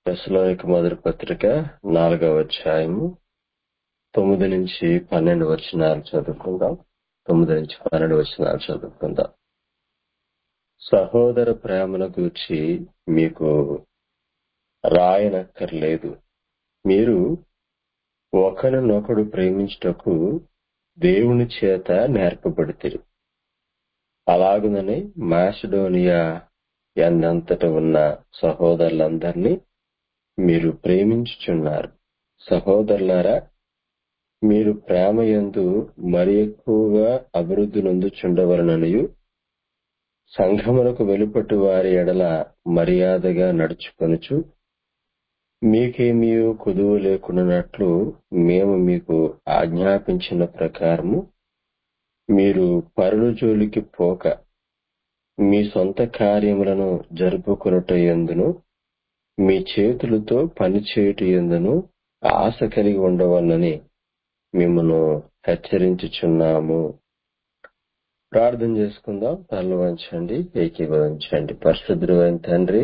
దశలోనికి మొదటి పత్రిక నాలుగవ అధ్యాయము తొమ్మిది నుంచి పన్నెండు వచనాలు చదువుకుందాం తొమ్మిది నుంచి పన్నెండు వచనాలు చదువుకుందాం సహోదర ప్రేమను గూర్చి మీకు రాయనక్కర్లేదు మీరు ఒకరినొకడు ప్రేమించుటకు దేవుని చేత నేర్పబడితిరి అలాగునని మాసిడోనియా ఎందంతట ఉన్న సహోదరులందరినీ మీరు ప్రేమించుచున్నారు సహోదరులారా మీరు ప్రేమ యందు మరి ఎక్కువగా అభివృద్ధి నొందుచుండవలననియు సంఘములకు వెలుపటి వారి ఎడల మర్యాదగా నడుచుకొనుచు మీకేమీ కుదువ లేకున్నట్లు మేము మీకు ఆజ్ఞాపించిన ప్రకారము మీరు పరుల జోలికి పోక మీ సొంత కార్యములను జరుపుకొనుట ఎందును మీ చేతులతో పని చేయుట ఎందును ఆశ కలిగి ఉండవలనని మిమ్మను హెచ్చరించుచున్నాము ప్రార్థన చేసుకుందాం తల వంచండి ఏకీభవించండి పరిశుద్ధుడు అయిన తండ్రి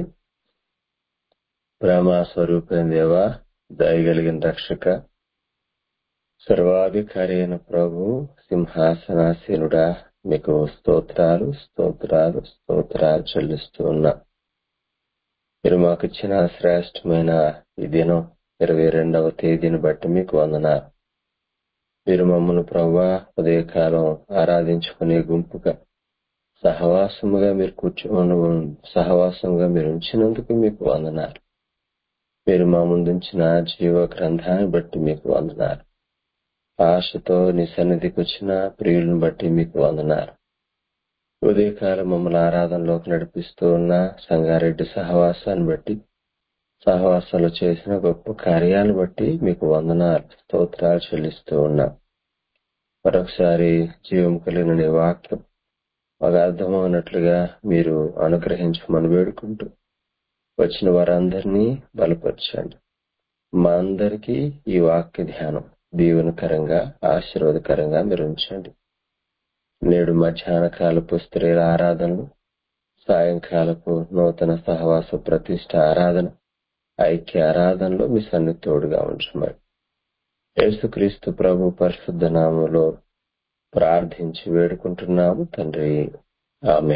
ప్రేమ స్వరూపైన దేవ దయగలిగిన రక్షక సర్వాధికారి అయిన ప్రభు సింహాసనాసీనుడా మీకు స్తోత్రాలు స్తోత్రాలు స్తోత్రాలు చెల్లిస్తూ ఉన్నా మీరు మాకు ఇచ్చిన శ్రేష్టమైన ఈ దినం ఇరవై రెండవ తేదీని బట్టి మీకు వందనాలు మీరు మమ్మల్ని ప్రభా ఉదయకాలం ఆరాధించుకునే గుంపుగా సహవాసముగా మీరు కూర్చోని సహవాసముగా మీరు ఉంచినందుకు మీకు వందనాలు మీరు మా ముందుంచిన జీవ గ్రంథాన్ని బట్టి మీకు వందనాలు ఆశతో నీ సన్నిధికి వచ్చిన ప్రియులను బట్టి మీకు వందనాలు ఉదయకాలం మమ్మల్ని ఆరాధనలోకి నడిపిస్తూ ఉన్న సంగారెడ్డి సహవాసాన్ని బట్టి సహవాసంలో చేసిన గొప్ప కార్యాలను బట్టి మీకు వందనాలు స్తోత్రాలు చెల్లిస్తూ ఉన్నా మరొకసారి జీవం కలిగిన నీ వాక్యం మాకు అర్థమవునట్లుగా మీరు అనుగ్రహించమని వేడుకుంటూ వచ్చిన వారందరినీ బలపరచండి మా అందరికీ ఈ వాక్య ధ్యానం దీవెనకరంగా ఆశీర్వాదకరంగా మీరు ఉంచండి నేడు మధ్యాహ్న కాలపు స్త్రీల ఆరాధనలు సాయంకాలపు నూతన సహవాస ప్రతిష్ట ఆరాధన ఐక్య ఆరాధనలో మీ సన్ని తోడుగా ఉంచమని యేసుక్రీస్తు ప్రభు పరిశుద్ధ నామంలో ప్రార్థించి వేడుకుంటున్నాము తండ్రి ఆమె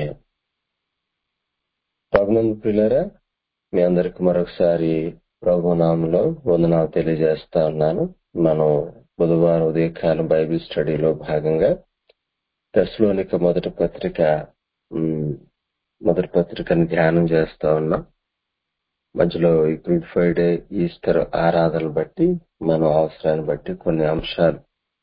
ప్రభునందు పిల్లరా మీ అందరికి మరొకసారి ప్రభు నామంలో వందనాలు తెలియజేస్తా ఉన్నాను మనం బుధవారం ఉదయకాలం బైబిల్ స్టడీలో భాగంగా దశలోనిక మొదటి పత్రిక మొదటి పత్రికను ధ్యానం చేస్తా ఉన్నాం మధ్యలో ఈ గుడ్ ఫ్రైడే ఈస్టర్ ఆరాధనలు బట్టి మనం అవసరాన్ని బట్టి కొన్ని అంశాలు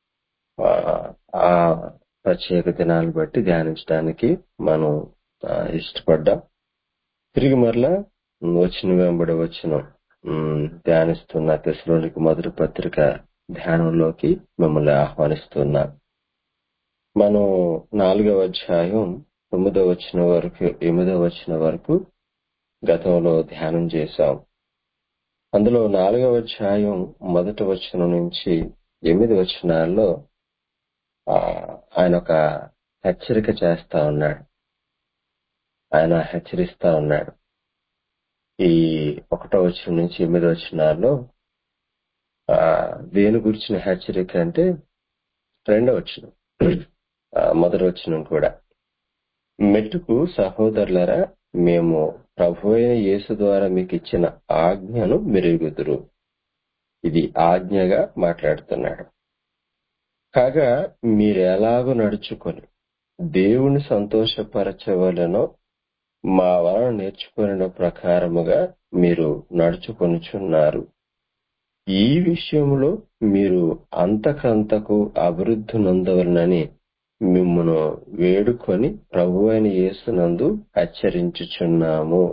ఆ ప్రత్యేక దినాలను బట్టి ధ్యానించడానికి మనం ఇష్టపడ్డాం తిరిగి మరలా వచ్చిన వెంబడి వచ్చిన ధ్యానిస్తున్న దశలోనికి మొదటి పత్రిక ధ్యానంలోకి మిమ్మల్ని ఆహ్వానిస్తున్నా మనం నాలుగవ అధ్యాయం తొమ్మిదవ వచ్చిన వరకు ఎనిమిదవ వచ్చిన వరకు గతంలో ధ్యానం చేశాం అందులో నాలుగవ అధ్యాయం మొదటి వచనం నుంచి ఎనిమిది వచనాల్లో ఆయన ఒక హెచ్చరిక చేస్తా ఉన్నాడు ఆయన హెచ్చరిస్తా ఉన్నాడు ఈ ఒకటో వచనం నుంచి ఎనిమిది వచనాల్లో దేని గురించిన హెచ్చరిక అంటే రెండో వచనం మొదటి వచనం కూడా మెట్టుకు సహోదరులరా మేము ప్రభు అయిన యేసు ద్వారా మీకు ఇచ్చిన ఆజ్ఞను మెరుగుదురు ఇది ఆజ్ఞగా మాట్లాడుతున్నాడు కాగా మీరు ఎలాగో నడుచుకొని దేవుని సంతోషపరచవలనో మా వలన నేర్చుకున్న ప్రకారముగా మీరు నడుచుకొనుచున్నారు ఈ విషయంలో మీరు అంతకంతకు అభివృద్ధి నొందవలనని మిమ్మను వేడుకొని ప్రభు అయిన యేసునందు హెచ్చరించుచున్నాము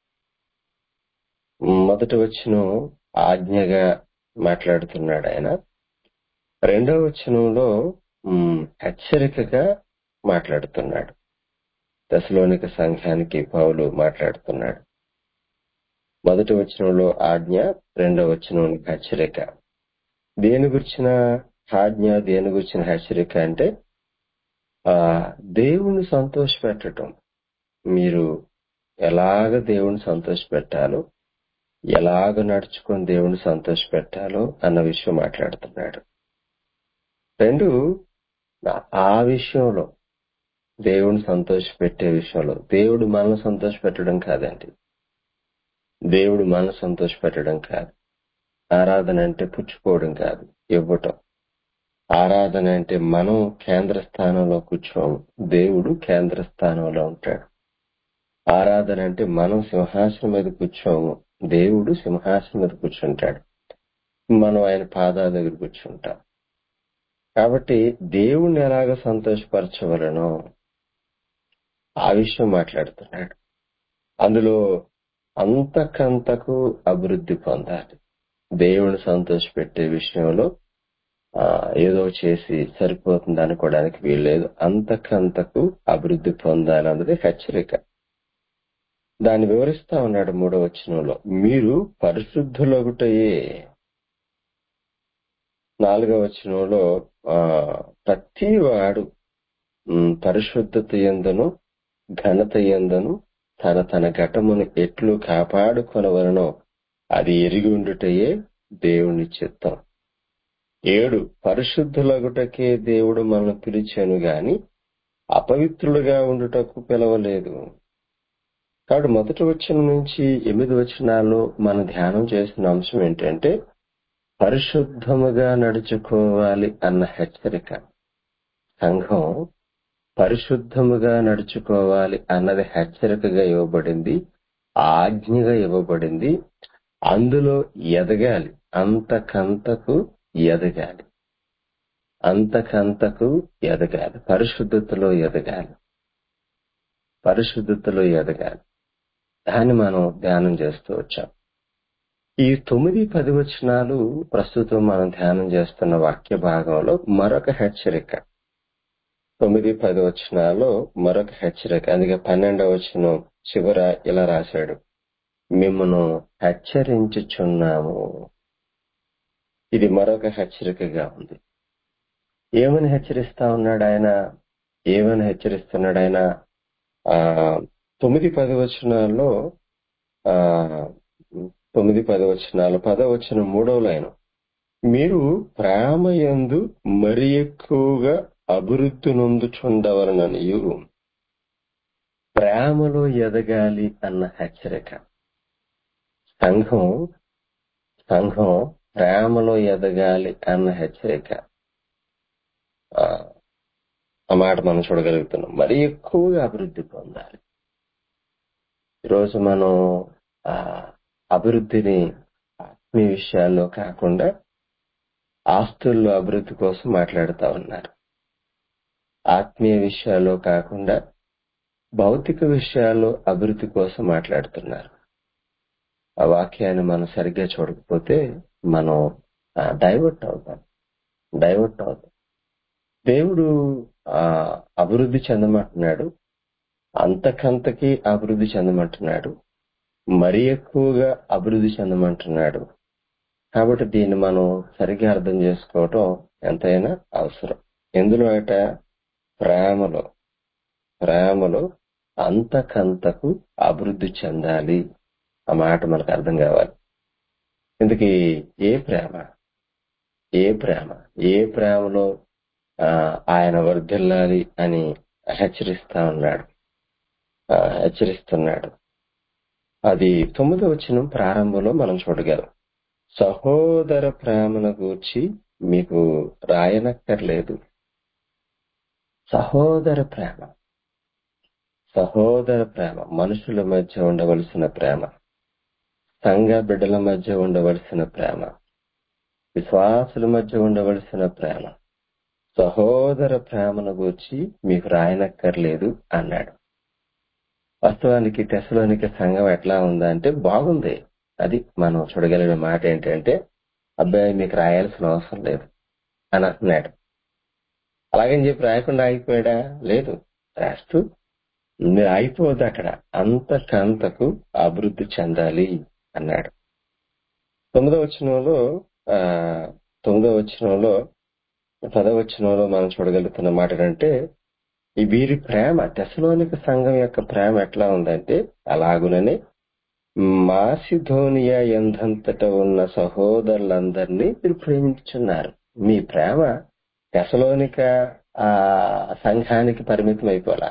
మొదటి వచ్చిన ఆజ్ఞగా మాట్లాడుతున్నాడు ఆయన రెండవ వచనంలో హెచ్చరికగా మాట్లాడుతున్నాడు దశలోనిక సంఘానికి పౌలు మాట్లాడుతున్నాడు మొదటి వచనంలో ఆజ్ఞ రెండవ వచనంలో హెచ్చరిక దేని గురించిన ఆజ్ఞ దేని గురించిన హెచ్చరిక అంటే ఆ దేవుణ్ణి సంతోష పెట్టడం మీరు ఎలాగ దేవుణ్ణి సంతోష పెట్టాలో ఎలాగ నడుచుకొని దేవుని సంతోషపెట్టాలో అన్న విషయం మాట్లాడుతున్నాడు రెండు ఆ విషయంలో దేవుని సంతోషపెట్టే విషయంలో దేవుడు మనల్ని సంతోషపెట్టడం కాదండి దేవుడు మనల్ని సంతోషపెట్టడం కాదు ఆరాధన అంటే పుచ్చుకోవడం కాదు ఇవ్వటం ఆరాధన అంటే మనం కేంద్ర స్థానంలో కూర్చోము దేవుడు కేంద్ర స్థానంలో ఉంటాడు ఆరాధన అంటే మనం సింహాసనం మీద కూర్చోము దేవుడు సింహాసనం మీద కూర్చుంటాడు మనం ఆయన పాదాల దగ్గర కూర్చుంటాం కాబట్టి దేవుణ్ణి ఎలాగ సంతోషపరచవలనో ఆ విషయం మాట్లాడుతున్నాడు అందులో అంతకంతకు అభివృద్ధి పొందాలి దేవుని సంతోషపెట్టే విషయంలో ఆ, ఏదో చేసి సరిపోతుంది అనుకోవడానికి వీల్లేదు అంతకంతకు అభివృద్ధి పొందాలన్నది హెచ్చరిక దాన్ని వివరిస్తా ఉన్నాడు మూడో వచనంలో మీరు పరిశుద్ధులగుటయే నాలుగవ వచనంలో ఆ ప్రతి వాడు ఉమ్, పరిశుద్ధత ఎందను ఘనత ఎందను తన తన ఘటమును ఎట్లు కాపాడుకొనవలనో అది ఎరిగి ఉండుటయే దేవుని చిత్తం ఏడు పరిశుద్ధులగుటకే దేవుడు మనల్ని పిలిచాను గాని అపవిత్రులుగా ఉండుటకు పిలవలేదు కాబట్టి మొదటి వచనం నుంచి ఎనిమిది వచనాల్లో మనం ధ్యానం చేసిన అంశం ఏంటంటే పరిశుద్ధముగా నడుచుకోవాలి అన్న హెచ్చరిక సంఘం పరిశుద్ధముగా నడుచుకోవాలి అన్నది హెచ్చరికగా ఇవ్వబడింది ఆజ్ఞగా ఇవ్వబడింది అందులో ఎదగాలి అంతకంతకు ఎదగాలి అంతకంతకు ఎదగాలి పరిశుద్ధతలో ఎదగాలి పరిశుద్ధతలో ఎదగాలి దాన్ని మనం ధ్యానం చేస్తూ వచ్చాం ఈ తొమ్మిది పది వచనాలు ప్రస్తుతం మనం ధ్యానం చేస్తున్న వాక్య భాగంలో మరొక హెచ్చరిక తొమ్మిది పది వచనాల్లో మరొక హెచ్చరిక అందుకే పన్నెండవ వచనం చివర ఇలా రాశాడు మిమ్మను హెచ్చరించుచున్నాము ఇది మరొక హెచ్చరికగా ఉంది ఏమని హెచ్చరిస్తా ఉన్నాడు ఆయన ఏమని హెచ్చరిస్తున్నాడు ఆయన ఆ తొమ్మిది పది వచనాల్లో ఆ తొమ్మిది పది వచనాలు పదవచన మూడవ లైన్ మీరు ప్రేమ యందు మరి ఎక్కువగా అభివృద్ధి నొందుచుండవలననియు ప్రేమలో ఎదగాలి అన్న హెచ్చరిక సంఘం సంఘం ప్రేమలో ఎదగాలి అన్న హెచ్చరిక ఆ ఆ మాట మనం చూడగలుగుతున్నాం మరి ఎక్కువగా అభివృద్ధి పొందాలి ఈరోజు మనం ఆ అభివృద్ధిని ఆత్మీయ విషయాల్లో కాకుండా ఆస్తుల్లో అభివృద్ధి కోసం మాట్లాడుతా ఉన్నారు ఆత్మీయ విషయాల్లో కాకుండా భౌతిక విషయాల్లో అభివృద్ధి కోసం మాట్లాడుతున్నారు ఆ వాక్యాన్ని మనం సరిగ్గా చూడకపోతే మనం డైవర్ట్ అవుతాం డైవర్ట్ అవుతాం దేవుడు ఆ అభివృద్ధి చెందమంటున్నాడు అంతకంతకి అభివృద్ధి చెందమంటున్నాడు మరి ఎక్కువగా అభివృద్ధి చెందమంటున్నాడు కాబట్టి దీన్ని మనం సరిగ్గా అర్థం చేసుకోవటం ఎంతైనా అవసరం ఎందులో అట ప్రేమలో ప్రేమలో అంతకంతకు అభివృద్ధి చెందాలి ఆ మాట మనకు అర్థం కావాలి ఇందుకు ఏ ప్రేమ ఏ ప్రేమ ఏ ప్రేమలో ఆ, ఆయన వర్ధిల్లాలి అని హెచ్చరిస్తా ఉన్నాడు ఆ, హెచ్చరిస్తున్నాడు అది తొమ్మిదో వచ్చిన ప్రారంభంలో మనం చూడగలం సహోదర ప్రేమను గూర్చి మీకు రాయనక్కర్లేదు సహోదర ప్రేమ సహోదర ప్రేమ మనుషుల మధ్య ఉండవలసిన ప్రేమ సంఘ బిడ్డల మధ్య ఉండవలసిన ప్రేమ విశ్వాసుల మధ్య ఉండవలసిన ప్రేమ సహోదర ప్రేమను గూర్చి మీకు రాయనక్కర్లేదు అన్నాడు వాస్తవానికి టెస్లోనికి సంఘం ఎట్లా ఉందా అంటే బాగుంది అది మనం చూడగలిగిన మాట ఏంటంటే అబ్బాయి మీకు రాయాల్సిన అవసరం లేదు అని అంటున్నాడు అలాగని చెప్పి రాయకుండా ఆగిపోయాడా లేదు రాస్తూ మీరు ఆగిపోవద్దు అక్కడ అంతకంతకు అభివృద్ధి చెందాలి అన్నాడు తొమ్మిదో వచనంలో ఆ తొమ్మిదో వచనంలో పదవచనంలో మనం చూడగలుగుతున్న మాట ఏంటంటే ఈ వీరి ప్రేమ దశలోనిక సంఘం యొక్క ప్రేమ ఎట్లా ఉందంటే అలాగుననే మాసిధోనియా ఎందంతట ఉన్న సహోదరులందరినీ మీరు ప్రేమించున్నారు మీ ప్రేమ తెసలోనిక ఆ సంఘానికి పరిమితం అయిపోలా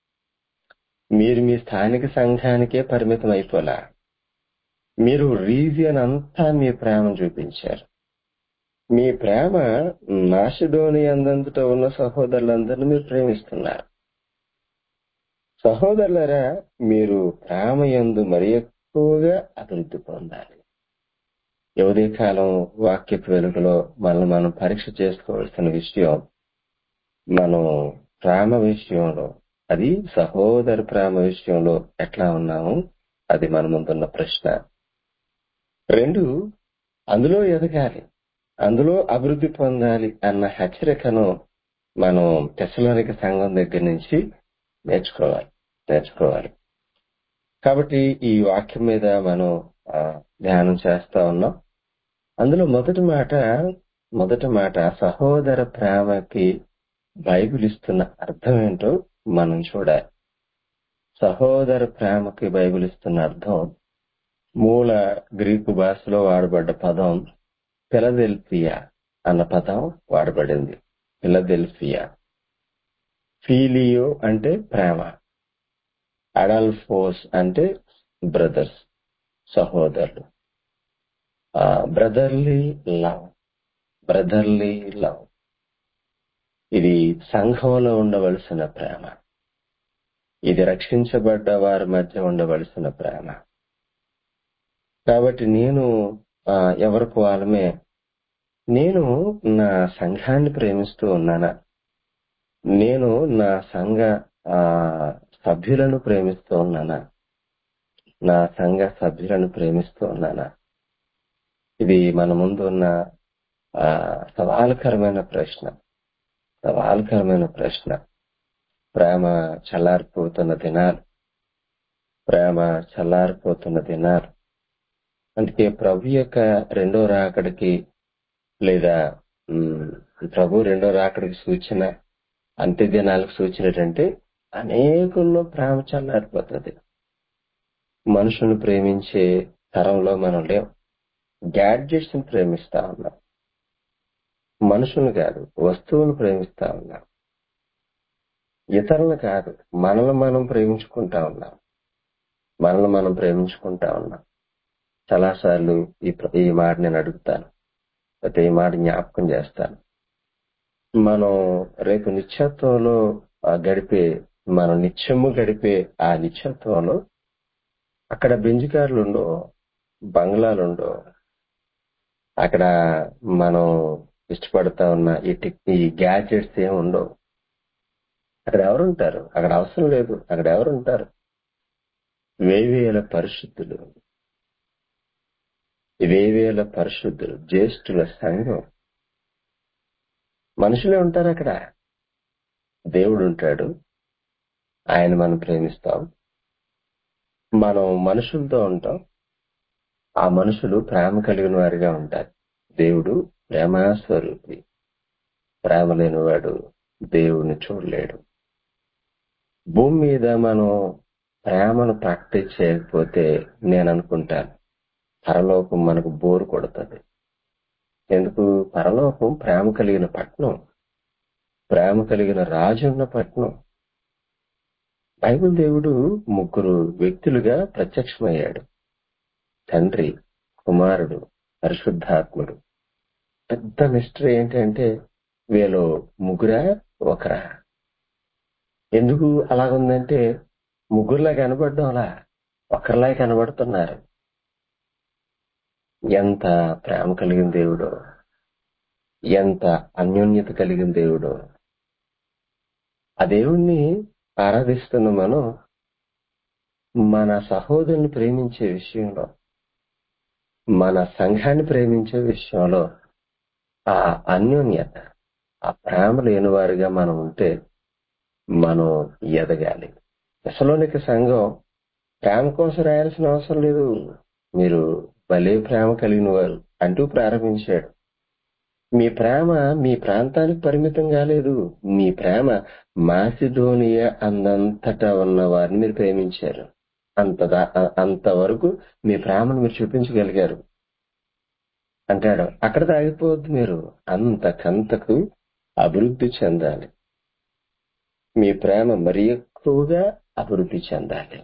మీరు మీ స్థానిక సంఘానికే పరిమితం అయిపోలా మీరు రీజియన్ అంతా మీ ప్రేమను చూపించారు మీ ప్రేమ నాశిధోని అందంతట ఉన్న సహోదరులందరినీ మీరు ప్రేమిస్తున్నారు సహోదరులరా మీరు ప్రేమ యందు మరి ఎక్కువగా అభివృద్ధి పొందాలి ఎవరి కాలం వాక్యపు వెలుగులో మనం మనం పరీక్ష చేసుకోవాల్సిన విషయం మనం ప్రేమ విషయంలో అది సహోదర ప్రేమ విషయంలో ఎట్లా ఉన్నాము అది మన ముందున్న ప్రశ్న రెండు అందులో ఎదగాలి అందులో అభివృద్ధి పొందాలి అన్న హెచ్చరికను మనం తెసలోనిక సంఘం దగ్గర నుంచి నేర్చుకోవాలి నేర్చుకోవాలి కాబట్టి ఈ వాక్యం మీద మనం ఆ, ధ్యానం చేస్తా ఉన్నాం అందులో మొదటి మాట మొదటి మాట సహోదర ప్రేమకి బైబిల్ ఇస్తున్న అర్థం ఏంటో మనం చూడాలి సహోదర ప్రేమకి బైబిల్ ఇస్తున్న అర్థం మూల గ్రీకు భాషలో వాడబడ్డ పదం ఫిలదెల్ఫియా అన్న పదం వాడబడింది ఫిలదెల్ఫియా ఫీలియో అంటే ప్రేమ అడల్ఫోస్ అంటే బ్రదర్స్ సహోదరులు బ్రదర్లీ లవ్ బ్రదర్లీ లవ్ ఇది సంఘంలో ఉండవలసిన ప్రేమ ఇది రక్షించబడ్డ వారి మధ్య ఉండవలసిన ప్రేమ కాబట్టి నేను ఆ, ఎవరికి వాళ్ళమే నేను నా సంఘాన్ని ప్రేమిస్తూ ఉన్నానా నేను నా సంఘ ఆ, సభ్యులను ప్రేమిస్తూ ఉన్నానా నా సంఘ సభ్యులను ప్రేమిస్తూ ఉన్నానా ఇది మన ముందు ఉన్న ఆ, సవాలుకరమైన ప్రశ్న సవాలుకరమైన ప్రశ్న ప్రేమ చల్లారిపోతున్న దినాలు ప్రేమ చల్లారిపోతున్న దినాలు అందుకే ప్రభు యొక్క రెండో రాకడికి లేదా ఉమ్, ప్రభు రెండో రాకడికి సూచన అంత్య దినాలకు సూచన ఏంటంటే అనేకుల్లో ప్రేమ చల్లారిపోతుంది మనుషులను ప్రేమించే తరంలో మనం లేం గ్యాడ్జెట్స్ ని ప్రేమిస్తా ఉన్నాం మనుషులు కాదు వస్తువును ప్రేమిస్తా ఉన్నాం ఇతరులను కాదు మనల్ని మనం ప్రేమించుకుంటా ఉన్నాం మనల్ని మనం ప్రేమించుకుంటా ఉన్నాం చాలాసార్లు ఈ ప్ర- ఈ మాట నేను అడుగుతాను అయితే ఈ మాట జ్ఞాపకం చేస్తాను మనం రేపు నిత్యత్వంలో ఆ, గడిపే మనం నిత్యము గడిపే ఆ నిత్యత్వంలో అక్కడ బెంజికారులు ఉండో బంగ్లాలుండో అక్కడ మనం ఇష్టపడతా ఉన్న ఈ టెక్ ఈ గ్యాజెట్స్ ఏమి ఉండవు అక్కడ ఎవరుంటారు అక్కడ అవసరం లేదు అక్కడ ఎవరుంటారు వేవేల పరిశుద్ధులు వేవేల పరిశుద్ధులు జ్యేష్ఠుల సంఘం మనుషులే ఉంటారు అక్కడ దేవుడు ఉంటాడు ఆయన మనం ప్రేమిస్తాం మనం మనుషులతో ఉంటాం ఆ మనుషులు ప్రేమ కలిగిన వారిగా ఉంటారు దేవుడు ప్రేమాస్వరూపి ప్రేమ లేనివాడు దేవుడిని చూడలేడు భూమి మీద మనం ప్రేమను ప్రాక్టీస్ చేయకపోతే నేను అనుకుంటాను పరలోకం మనకు బోరు కొడుతుంది ఎందుకు పరలోకం ప్రేమ కలిగిన పట్నం ప్రేమ కలిగిన రాజు ఉన్న పట్నం బైబిల్ దేవుడు ముగ్గురు వ్యక్తులుగా ప్రత్యక్షమయ్యాడు తండ్రి కుమారుడు పరిశుద్ధాత్ముడు పెద్ద మిస్టరీ ఏంటంటే వీళ్ళు ముగ్గురా ఒకరా ఎందుకు అలాగుందంటే ముగ్గురులా కనబడడం అలా ఒకరిలా కనబడుతున్నారు ఎంత ప్రేమ కలిగిన దేవుడో ఎంత అన్యోన్యత కలిగిన దేవుడో ఆ దేవుణ్ణి ఆరాధిస్తున్న మనం మన సహోదరుని ప్రేమించే విషయంలో మన సంఘాన్ని ప్రేమించే విషయంలో ఆ అన్యోన్యత ఆ ప్రేమ లేని వారిగా మనం ఉంటే మనం ఎదగాలి దశలోనిక సంఘం ప్రేమ కోసం రాయాల్సిన అవసరం లేదు మీరు భలే ప్రేమ కలిగిన వారు అంటూ ప్రారంభించాడు మీ ప్రేమ మీ ప్రాంతానికి పరిమితం కాలేదు మీ ప్రేమ మాసిడోనియా అన్నంతటా ఉన్న వారిని మీరు ప్రేమించారు అంత దా- అంతవరకు మీ ప్రేమను మీరు చూపించగలిగారు అంటాడు అక్కడ ఆగిపోవద్దు మీరు అంతకంతకు అభివృద్ధి చెందాలి మీ ప్రేమ మరి ఎక్కువగా అభివృద్ధి చెందాలి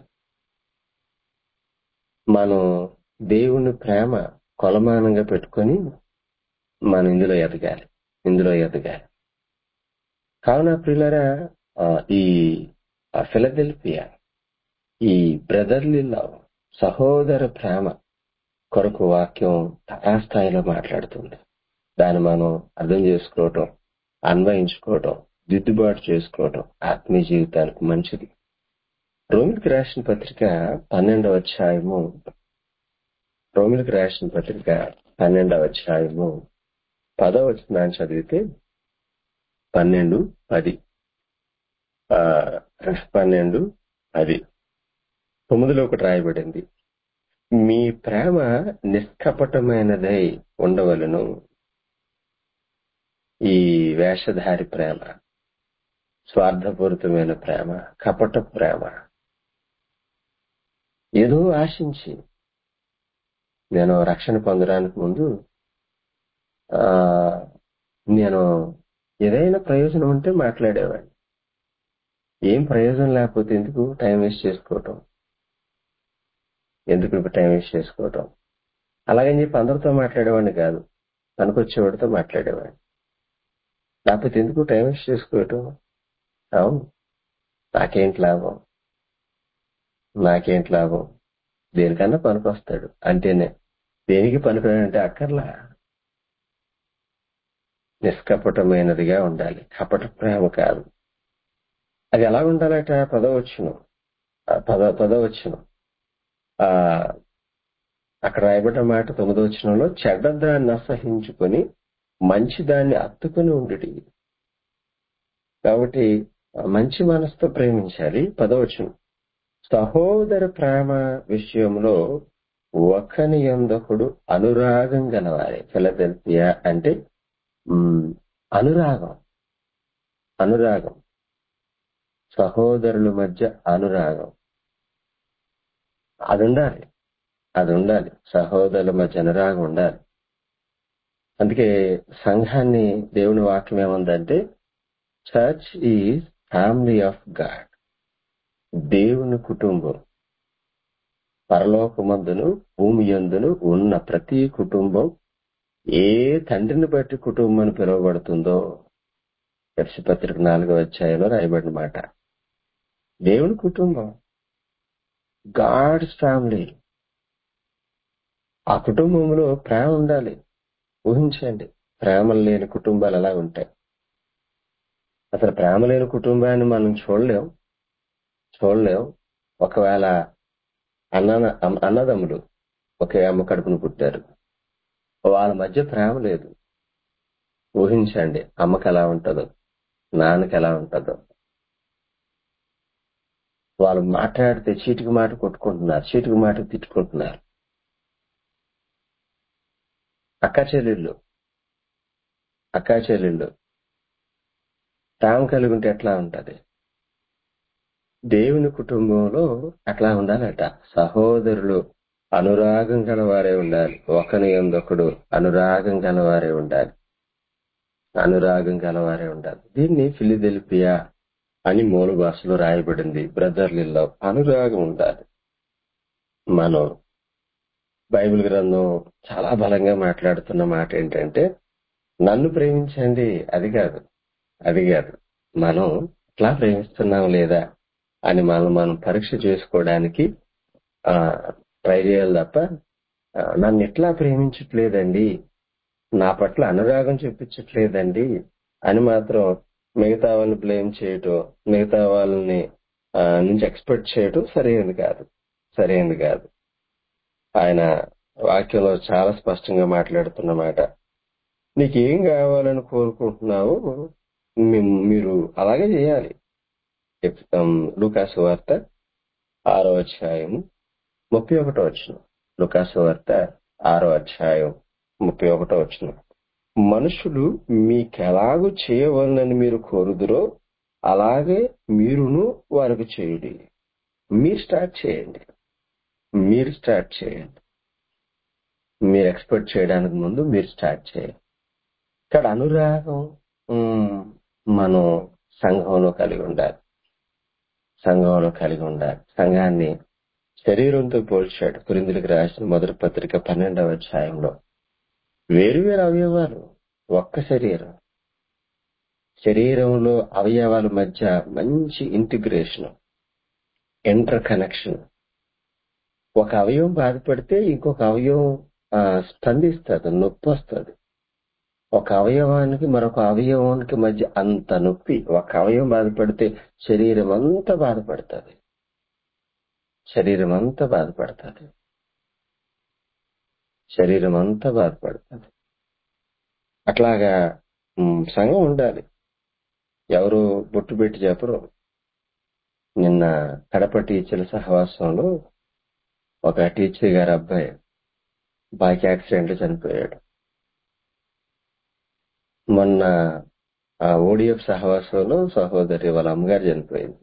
మనం దేవుని ప్రేమ కొలమానంగా పెట్టుకొని మనం ఇందులో ఎదగాలి ఇందులో ఎదగాలి కావున ప్రియులరా ఆ, ఈ ఫిలదెల్ఫియా ఈ బ్రదర్లీ లవ్ సహోదర ప్రేమ కొరకు వాక్యం తటాస్థాయిలో మాట్లాడుతుంది దాన్ని మనం అర్థం చేసుకోవటం అన్వయించుకోవటం దిద్దుబాటు చేసుకోవటం ఆత్మీయ జీవితానికి మంచిది రోమిలికి రాసిన పత్రిక పన్నెండవ అధ్యాయము రోమిలికి రాసిన పత్రిక పన్నెండవ అధ్యాయము పదవ వచనాన్ని చదివితే పన్నెండు పది ఆ, పన్నెండు పది తొమ్మిదిలో ఒకటి రాయబడింది మీ ప్రేమ నిష్కపటమైనదై ఉండవలను ఈ వేషధారి ప్రేమ స్వార్థపూరితమైన ప్రేమ కపట ప్రేమ ఏదో ఆశించి నేను రక్షణ పొందడానికి ముందు ఆ నేను ఏదైనా ప్రయోజనం ఉంటే మాట్లాడేవాడిని ఏం ప్రయోజనం లేకపోతే ఎందుకు టైం వేస్ట్ చేసుకోవటం ఎందుకు ఇప్పుడు టైం వేస్ట్ చేసుకోవటం అలాగని చెప్పి అందరితో మాట్లాడేవాడిని కాదు పనికొచ్చేవాడితో మాట్లాడేవాడిని లేకపోతే ఎందుకు టైం వేస్ట్ చేసుకోవటం అవును నాకేంటి లాభం నాకేంటి లాభం దేనికన్నా పనికొస్తాడు అంటేనే దేనికి పనికిరాడంటే అక్కర్లా నిష్కపటమైనదిగా ఉండాలి కపట ప్రేమ కాదు అది ఎలా ఉండాలట పదవచ్చును పద పదవచ్చును ఆ అక్కడ రాయబడ్డ మాట తొమ్మిదో వచనంలో చెడ్డదాన్ని అసహించుకొని మంచి దాన్ని అత్తుకుని ఉండుటి కాబట్టి ఆ మంచి మనసుతో ప్రేమించాలి పదవచనం సహోదర ప్రేమ విషయంలో ఒకని ఎందొకడు అనురాగం గలవారే ఫిలదెల్ఫియా అంటే ఉమ్, అనురాగం అనురాగం సహోదరుల మధ్య అనురాగం అది ఉండాలి అది ఉండాలి సహోదరుల మధ్య అనురాగం ఉండాలి అందుకే సంఘాన్ని దేవుని వాక్యం ఏముందంటే church is family of God దేవుని కుటుంబం పరలోకమందును భూమి యందును ఉన్న ప్రతి కుటుంబం ఏ తండ్రిని బట్టి కుటుంబం అని పిలువబడుతుందో పత్రిక నాలుగో అధ్యాయంలో రాయబడిన మాట దేవుని కుటుంబం గాడ్స్ ఫ్యామిలీ ఆ కుటుంబంలో ప్రేమ ఉండాలి ఊహించండి ప్రేమ లేని కుటుంబాలు ఎలా ఉంటాయి అసలు ప్రేమ లేని కుటుంబాన్ని మనం చూడలేం చూడలేం ఒకవేళ అన్న అన్నదమ్ములు ఒకే అమ్మ కడుపును పుట్టారు వాళ్ళ మధ్య ప్రేమ లేదు ఊహించండి అమ్మకి ఎలా ఉంటుందో నాన్నకి ఎలా ఉంటుందో వాళ్ళు మాట్లాడితే చీటికి మాట కొట్టుకుంటున్నారు చీటికి మాట తిట్టుకుంటున్నారు అక్క చెల్లెళ్ళు అక్క చెల్లెళ్ళు ప్రేమ కలిగి ఉంటే ఎట్లా ఉంటది దేవుని కుటుంబంలో అట్లా ఉండాలట సహోదరులు అనురాగం గలవారే ఉండాలి ఒకని ఎందొకడు అనురాగం గలవారే ఉండాలి అనురాగం గలవారే ఉండాలి దీన్ని ఫిలిదెల్పియా అని మూల భాషలో రాయబడింది బ్రదర్లీలో అనురాగం ఉండాలి మనం బైబిల్ గ్రంథం చాలా బలంగా మాట్లాడుతున్న మాట ఏంటంటే నన్ను ప్రేమించండి అది కాదు అది కాదు మనం ఎట్లా ప్రేమిస్తున్నాం లేదా అని మనం మనం పరీక్ష చేసుకోవడానికి ఆ ట్రై చేయాలి తప్ప ఆ, నన్ను ఎట్లా ప్రేమించట్లేదండి నా పట్ల అనురాగం చూపించట్లేదండి అని మాత్రం మిగతా వాళ్ళని బ్లేమ్ చేయటం మిగతా వాళ్ళని ఆ, నుంచి ఎక్స్పెక్ట్ చేయటం సరైనది కాదు సరైనది కాదు ఆయన వాక్యంలో చాలా స్పష్టంగా మాట్లాడుతున్నమాట నీకేం కావాలని కోరుకుంటున్నావో మీ- మీరు అలాగే చేయాలి ఎఫ్- ఉమ్, లూకాసు వార్త ఆరో అధ్యాయం ముప్పై ఒకటో వచ్చిన లుకాసు వార్త ఆరో అధ్యాయం ముప్పై ఒకటో వచ్చిన మనుషులు మీకెలాగూ చేయవలనని మీరు కోరుదురో అలాగే మీరును వారికి చేయుడి మీరు స్టార్ట్ చేయండి మీరు స్టార్ట్ చేయండి మీరు ఎక్స్పెక్ట్ చేయడానికి ముందు మీరు స్టార్ట్ చేయండి ఇక్కడ అనురాగం ఉమ్, మనం సంఘంలో కలిగి ఉండాలి సంఘంలో కలిగి ఉండాలి సంఘాన్ని శరీరంతో పోల్చాడు కురిందులకు రాసిన మొదటి పత్రిక పన్నెండవ అధ్యాయంలో వేరువేరు అవయవాలు ఒక్క శరీరం శరీరంలో అవయవాల మధ్య మంచి ఇంటిగ్రేషన్ ఇంటర్ కనెక్షన్ ఒక అవయవం బాధపడితే ఇంకొక అవయవం ఆ, స్పందిస్తుంది నొప్పి వస్తుంది ఒక అవయవానికి మరొక అవయవానికి మధ్య అంత నొప్పి ఒక అవయవం బాధపడితే శరీరం అంతా బాధపడుతుంది శరీరం అంతా బాధపడుతుంది శరీరం అంతా బాధపడుతుంది అట్లాగా ఉమ్, సంఘం ఉండాలి ఎవరు బొట్టు పెట్టి చెప్పరు నిన్న కడప టీచర్ల సహవాసంలో ఒక టీచర్ గారి అబ్బాయి బైక్ యాక్సిడెంట్ లో చనిపోయాడు మొన్న ఆ ఓడిఎఫ్ సహవాసంలో సహోదరి వాళ్ళ అమ్మగారు చనిపోయింది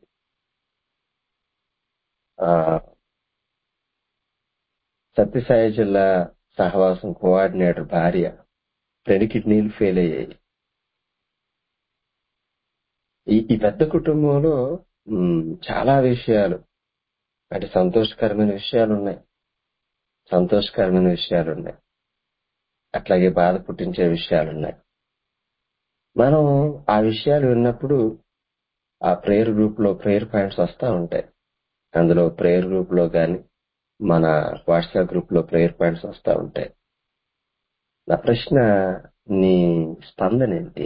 ఆ సత్యసాయి జిల్లా సహవాసం కోఆర్డినేటర్ భార్య రెండు కిడ్నీలు ఫెయిల్ అయ్యాయి ఈ ఈ పెద్ద కుటుంబంలో ఉమ్, చాలా విషయాలు అంటే సంతోషకరమైన విషయాలు ఉన్నాయి సంతోషకరమైన విషయాలు ఉన్నాయి అట్లాగే బాధ పుట్టించే విషయాలు ఉన్నాయి మనం ఆ విషయాలు విన్నప్పుడు ఆ ప్రేయర్ గ్రూప్ లో ప్రేయర్ పాయింట్స్ వస్తా ఉంటాయి అందులో ప్రేయర్ గ్రూప్ లో గాని మన వాట్సాప్ గ్రూప్ లో ప్రేయర్ పాయింట్స్ వస్తా ఉంటాయి నా ప్రశ్న నీ స్పందన ఏంటి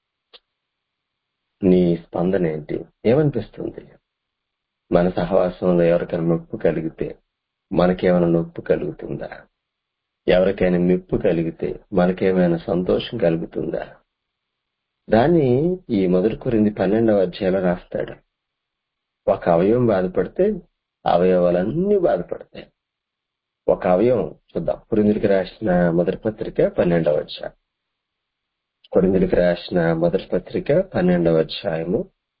నీ స్పందన ఏంటి ఏమనిపిస్తుంది మన సహవాసంలో ఎవరికైనా నొప్పి కలిగితే మనకేమైనా నొప్పి కలుగుతుందా ఎవరికైనా మెప్పు కలిగితే మనకేమైనా సంతోషం కలుగుతుందా దాన్ని ఈ మొదటి కొరింది పన్నెండవ అధ్యాయంలో రాస్తాడు ఒక అవయవం బాధపడితే అవయవాలన్నీ బాధపడతాయి ఒక అవయవం చూద్దాం కొరిందులకి రాసిన మొదటి పత్రిక పన్నెండవ అధ్యాయం కొరిందులకి రాసిన మొదటి పత్రిక పన్నెండవ అధ్యాయము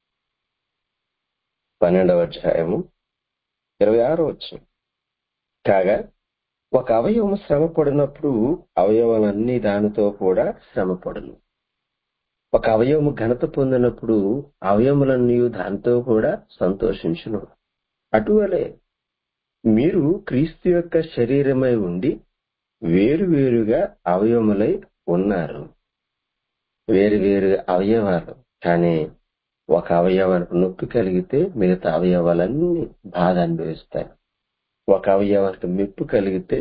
పన్నెండవ అధ్యాయము ఇరవై ఆరో వచ్చు కాగా ఒక అవయవం శ్రమ పడినప్పుడు అవయవాలన్నీ దానితో కూడా శ్రమ పడును ఒక అవయవము ఘనత పొందినప్పుడు అవయములన్నీ దానితో కూడా సంతోషించును అటువలే మీరు క్రీస్తు యొక్క శరీరమై ఉండి వేరు వేరుగా అవయవములై ఉన్నారు వేరు వేరు అవయవాలు కానీ ఒక అవయవానికి నొప్పి కలిగితే మిగతా అవయవాలన్నీ బాధ అనుభవిస్తాయి ఒక అవయవానికి మెప్పు కలిగితే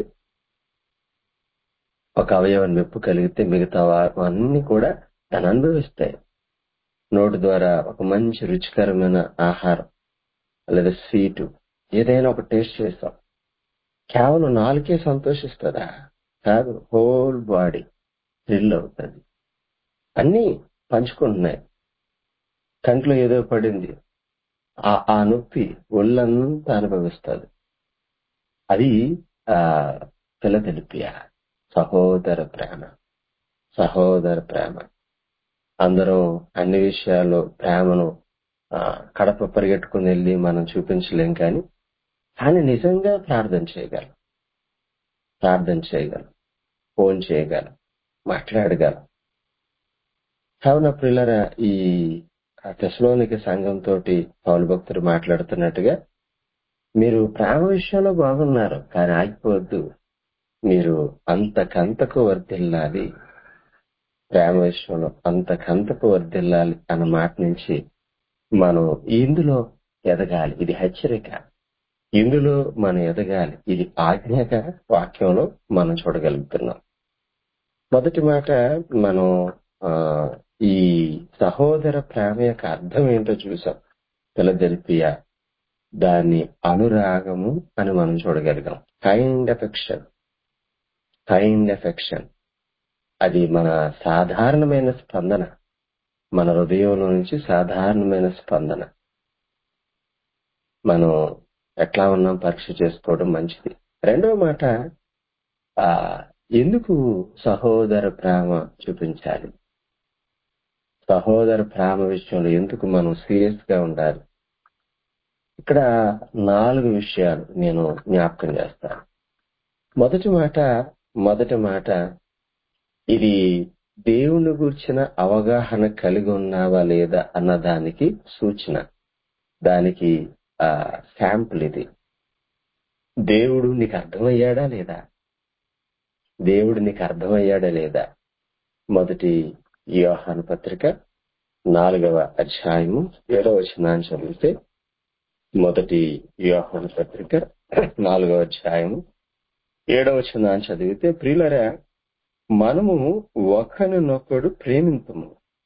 ఒక అవయవాన్ని మెప్పు కలిగితే మిగతా అన్ని కూడా దాన్ని అనుభవిస్తాయి నోటి ద్వారా ఒక మంచి రుచికరమైన ఆహారం లేదా స్వీటు ఏదైనా ఒక టేస్ట్ చేస్తాం కేవలం నాలుకే సంతోషిస్తుందా కాదు హోల్ బాడీ థ్రిల్ అవుతుంది అన్ని పంచుకుంటున్నాయి కంట్లో ఏదో పడింది ఆ ఆ నొప్పి ఒళ్ళంతా అనుభవిస్తుంది అది ఆ ఫిలదెల్పియా సహోదర ప్రేమ సహోదర ప్రేమ అందరం అన్ని విషయాల్లో ప్రేమను ఆ, కడప పరిగెట్టుకుని వెళ్ళి మనం చూపించలేం కానీ కానీ నిజంగా ప్రార్థన చేయగలం ప్రార్థన చేయగలం ఫోన్ చేయగలం మాట్లాడగలం కావున పిల్లరా ఈ తెశలోనిక సంఘంతో పౌలు భక్తుడు మాట్లాడుతున్నట్టుగా మీరు ప్రేమ విషయంలో బాగున్నారు కానీ ఆగిపోవద్దు మీరు అంతకంతకు వర్ధిల్లాలి ప్రేమ విషయంలో అంతకంతకు వర్ధిల్లాలి అన్న మాట నుంచి మనం ఇందులో ఎదగాలి ఇది హెచ్చరిక ఇందులో మనం ఎదగాలి ఇది ఆజ్ఞగా వాక్యంలో మనం చూడగలుగుతున్నాం మొదటి మాట మనం ఆ, ఈ సహోదర ప్రేమ యొక్క అర్థం ఏంటో చూసాం ఫిలదెల్పియా దాన్ని అనురాగము అని మనం చూడగలిగాం కైండ్ ఎఫెక్షన్ కైండ్ ఎఫెక్షన్ అది మన సాధారణమైన స్పందన మన హృదయంలో నుంచి సాధారణమైన స్పందన మనం ఎట్లా ఉన్నాం పరీక్ష చేసుకోవడం మంచిది రెండవ మాట ఆ ఎందుకు సహోదర ప్రేమ చూపించాలి సహోదర ప్రేమ విషయంలో ఎందుకు మనం సీరియస్ గా ఉండాలి ఇక్కడ నాలుగు విషయాలు నేను జ్ఞాపకం చేస్తాను మొదటి మాట మొదటి మాట ఇది దేవుని గురించిన అవగాహన కలిగి ఉన్నావా లేదా అన్న దానికి సూచన దానికి ఆ శాంపుల్ ఇది దేవుడు నీకు అర్థమయ్యాడా లేదా దేవుడు నీకు అర్థమయ్యాడా లేదా మొదటి యోహాను పత్రిక నాలుగవ అధ్యాయము ఏడవ వచనాన్ని చదివితే మొదటి యోహాను పత్రిక నాలుగవ అధ్యాయము ఏడవ వచనాన్ని చదివితే ప్రియులరా మనము ఒకరినొకడు ప్రేమింపము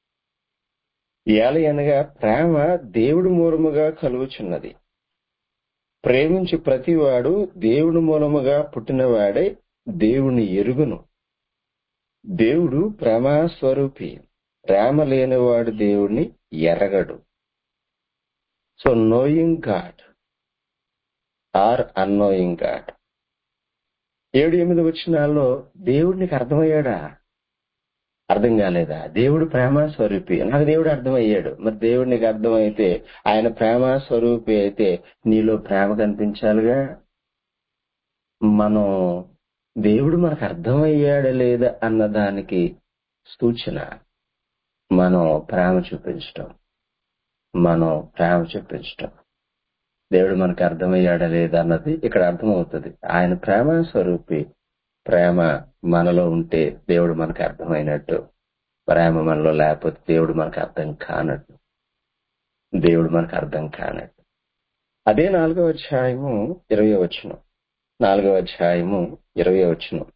ఏలయనగా ప్రేమ దేవుడి మూలముగా కలుగుచున్నది ప్రేమించు ప్రతివాడు దేవుడి మూలముగా పుట్టినవాడే దేవుని ఎరుగును దేవుడు ప్రేమా స్వరూపి ప్రేమ లేనివాడు దేవుణ్ణి ఎరగడు so knowing God or unknowing God ఏడు ఎనిమిది వచ్చినాల్లో దేవుడు నీకు అర్థమయ్యాడా అర్థం కాలేదా దేవుడు ప్రేమ స్వరూపి నాకు దేవుడు అర్థమయ్యాడు మరి దేవుడు నీకు అర్థమైతే ఆయన ప్రేమ స్వరూపి అయితే నీలో ప్రేమ కనిపించాలిగా మనం దేవుడు మనకు అర్థమయ్యాడా లేదా అన్న దానికి సూచన మనం ప్రేమ చూపించటం మనం ప్రేమ చూపించటం దేవుడు మనకు అర్థమయ్యాడా లేదా అన్నది ఇక్కడ అర్థమవుతుంది ఆయన ప్రేమ స్వరూపి ప్రేమ మనలో ఉంటే దేవుడు మనకు అర్థమైనట్టు ప్రేమ మనలో లేకపోతే దేవుడు మనకు అర్థం కానట్టు దేవుడు మనకు అర్థం కానట్టు అదే నాలుగవ అధ్యాయము ఇరవై వచ్చును నాలుగవ అధ్యాయము ఇరవై వచ్చును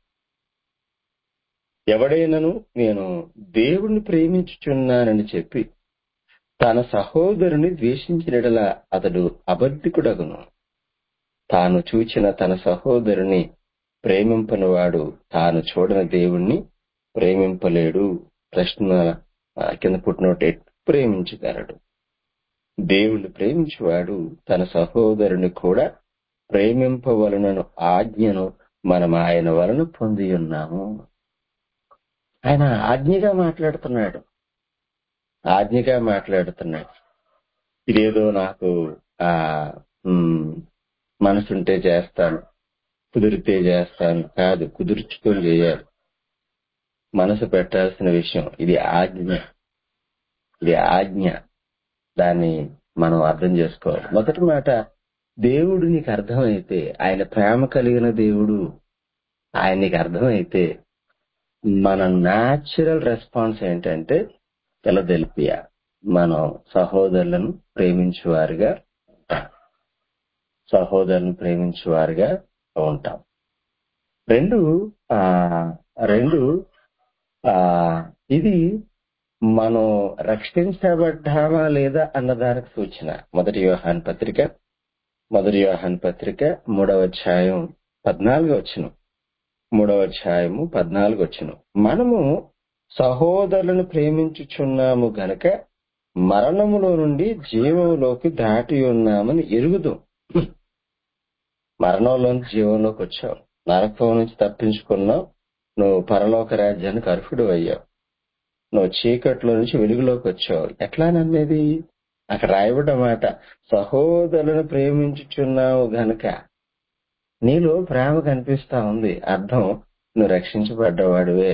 ఎవడైనను నేను దేవుణ్ణి ప్రేమించుచున్నానని చెప్పి తన సహోదరుని ద్వేషించినడలా అతడు అబద్ధికుడగును తాను చూచిన తన సహోదరుని ప్రేమింపనివాడు తాను చూడని దేవుణ్ణి ప్రేమింపలేడు ప్రశ్న ఆ, కింద పుట్టినోటి ప్రేమించగలడు దేవుణ్ణి ప్రేమించువాడు తన సహోదరుని కూడా ప్రేమింపవలనను ఆజ్ఞను మనం ఆయన వలన పొంది ఉన్నాము ఆయన ఆజ్ఞగా మాట్లాడుతున్నాడు ఆజ్ఞగా మాట్లాడుతున్నాడు ఇదేదో నాకు ఆ ఉమ్, మనసుంటే చేస్తాను కుదిరితే చేస్తాను కాదు కుదుర్చుకొని చేయాలి మనసు పెట్టాల్సిన విషయం ఇది ఆజ్ఞ ఇది ఆజ్ఞ దాన్ని మనం అర్థం చేసుకోవాలి మొదటి మాట దేవుడు నీకు అర్థమైతే ఆయన ప్రేమ కలిగిన దేవుడు ఆయన నీకు అర్థమైతే మన న్యాచురల్ రెస్పాన్స్ ఏంటంటే తెలదెలిపియా మనం సహోదరులను ప్రేమించువారుగా సహోదరులను ప్రేమించువారుగా ఉంటాం రెండు ఆ రెండు ఆ ఇది మనం రక్షించబడ్డామా లేదా అన్నదానికి సూచన మొదటి వ్యవహాన్ పత్రిక మొదటి వ్యవహాన్ పత్రిక మూడవ అధ్యాయం పద్నాలుగు వచ్చును మూడవ అధ్యాయము పద్నాలుగు వచ్చును మనము సహోదరులను ప్రేమించుచున్నాము గనక మరణములో నుండి జీవంలోకి దాటి ఉన్నామని ఎరుగుదు మరణంలోని జీవంలోకి వచ్చావు నరకం నుంచి తప్పించుకున్నావు నువ్వు పరలోక రాజ్యానికి అర్హుడు అయ్యావు నువ్వు చీకట్లో నుంచి వెలుగులోకి వచ్చావు ఎట్లా నమ్మేది అక్కడ రాయబడ్డ మాట సహోదరులను ప్రేమించుచున్నావు గనక నీలో ప్రేమ కనిపిస్తా ఉంది అర్థం నువ్వు రక్షించబడ్డవాడివే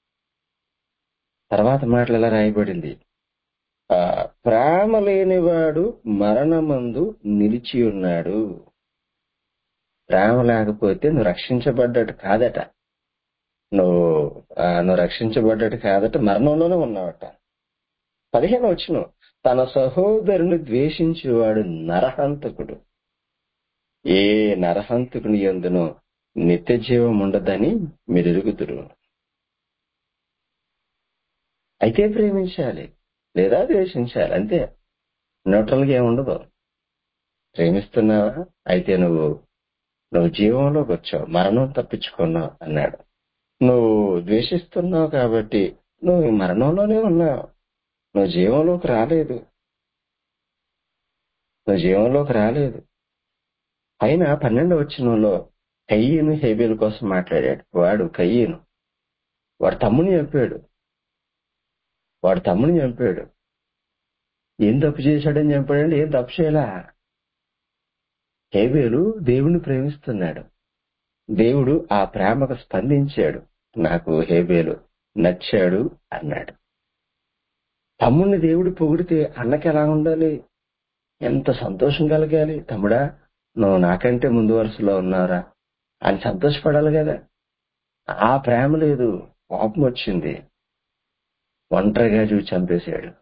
తర్వాత మాటలు ఎలా రాయబడింది ఆ ప్రేమ లేనివాడు మరణమందు నిలిచి ఉన్నాడు ప్రేమ లేకపోతే నువ్వు రక్షించబడ్డట్టు కాదట నువ్వు ఆ, నువ్వు రక్షించబడ్డట్టు కాదట మరణంలోనే ఉన్నావట పదిహేను వచ్చిన తన సహోదరుని ద్వేషించేవాడు నరహంతకుడు ఏ నరహంతకుని ఎందునో నిత్య జీవం ఉండదని మీరు ఎరుగుతురు అయితే ప్రేమించాలి లేదా ద్వేషించాలి అంతే న్యూట్రల్ గా ఏముండదు ప్రేమిస్తున్నావా అయితే నువ్వు నువ్వు జీవంలోకి వచ్చావు మరణం తప్పించుకున్నావు అన్నాడు నువ్వు ద్వేషిస్తున్నావు కాబట్టి నువ్వు ఈ మరణంలోనే ఉన్నావు నువ్వు జీవంలోకి రాలేదు నువ్వు జీవంలోకి రాలేదు అయినా పన్నెండు వచ్చినంలో కయ్యను హేబేలు కోసం మాట్లాడాడు వాడు కయ్యను వాడు తమ్ముని చంపాడు వాడు తమ్ముని చంపాడు ఏం తప్పు చేశాడని చంపాడండి ఏం తప్పు చేయలా హేబేలు దేవుణ్ణి ప్రేమిస్తున్నాడు దేవుడు ఆ ప్రేమకు స్పందించాడు నాకు హేబేలు నచ్చాడు అన్నాడు తమ్ముడిని దేవుడు పొగిడితే అన్నకి ఎలా ఉండాలి ఎంత సంతోషం కలగాలి తమ్ముడా నువ్వు నాకంటే ముందు వరుసలో ఉన్నారా అని సంతోషపడాలి కదా ఆ ప్రేమ లేదు కోపం వచ్చింది ఒంటరిగా చూసి చంపేశాడు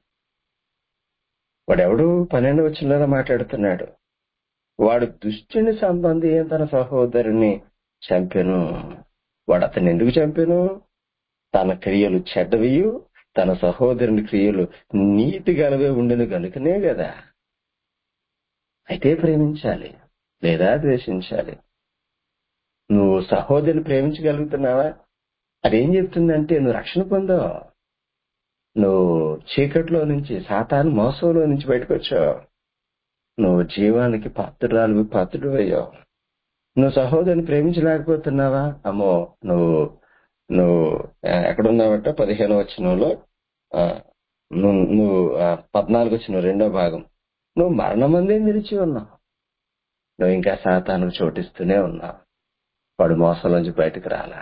వాడెవడు పన్నెండు వచ్చిన మాట్లాడుతున్నాడు వాడు దుష్టుని సంబంధి తన సహోదరుని చంపెను వాడు అతన్ని ఎందుకు చంపెను తన క్రియలు చెడ్డవియు తన సహోదరుని క్రియలు నీతి గలవే ఉండను కనుకనే కదా అయితే ప్రేమించాలి లేదా ద్వేషించాలి నువ్వు సహోదరుని ప్రేమించగలుగుతున్నావా అదేం చెప్తుందంటే నువ్వు రక్షణ పొందావు నువ్వు చీకట్లో నుంచి సాతాను మోసంలో నుంచి బయటకు వచ్చావు నువ్వు జీవానికి పాత్రురాలు పాత్రుడు అయ్యావు నువ్వు సహోదరుని ప్రేమించలేకపోతున్నావా అమ్మో నువ్వు నువ్వు ఆ, ఎక్కడున్నావట పదిహేను వచనంలో ఆ, నువ్వు నువ్వు ఆ, పద్నాలుగు వచ్చిన రెండో భాగం నువ్వు మరణమందే నిలిచి ఉన్నావు నువ్వు ఇంకా సాతానికి చోటిస్తూనే ఉన్నావు వాడు మోసంలోంచి బయటకు రాలా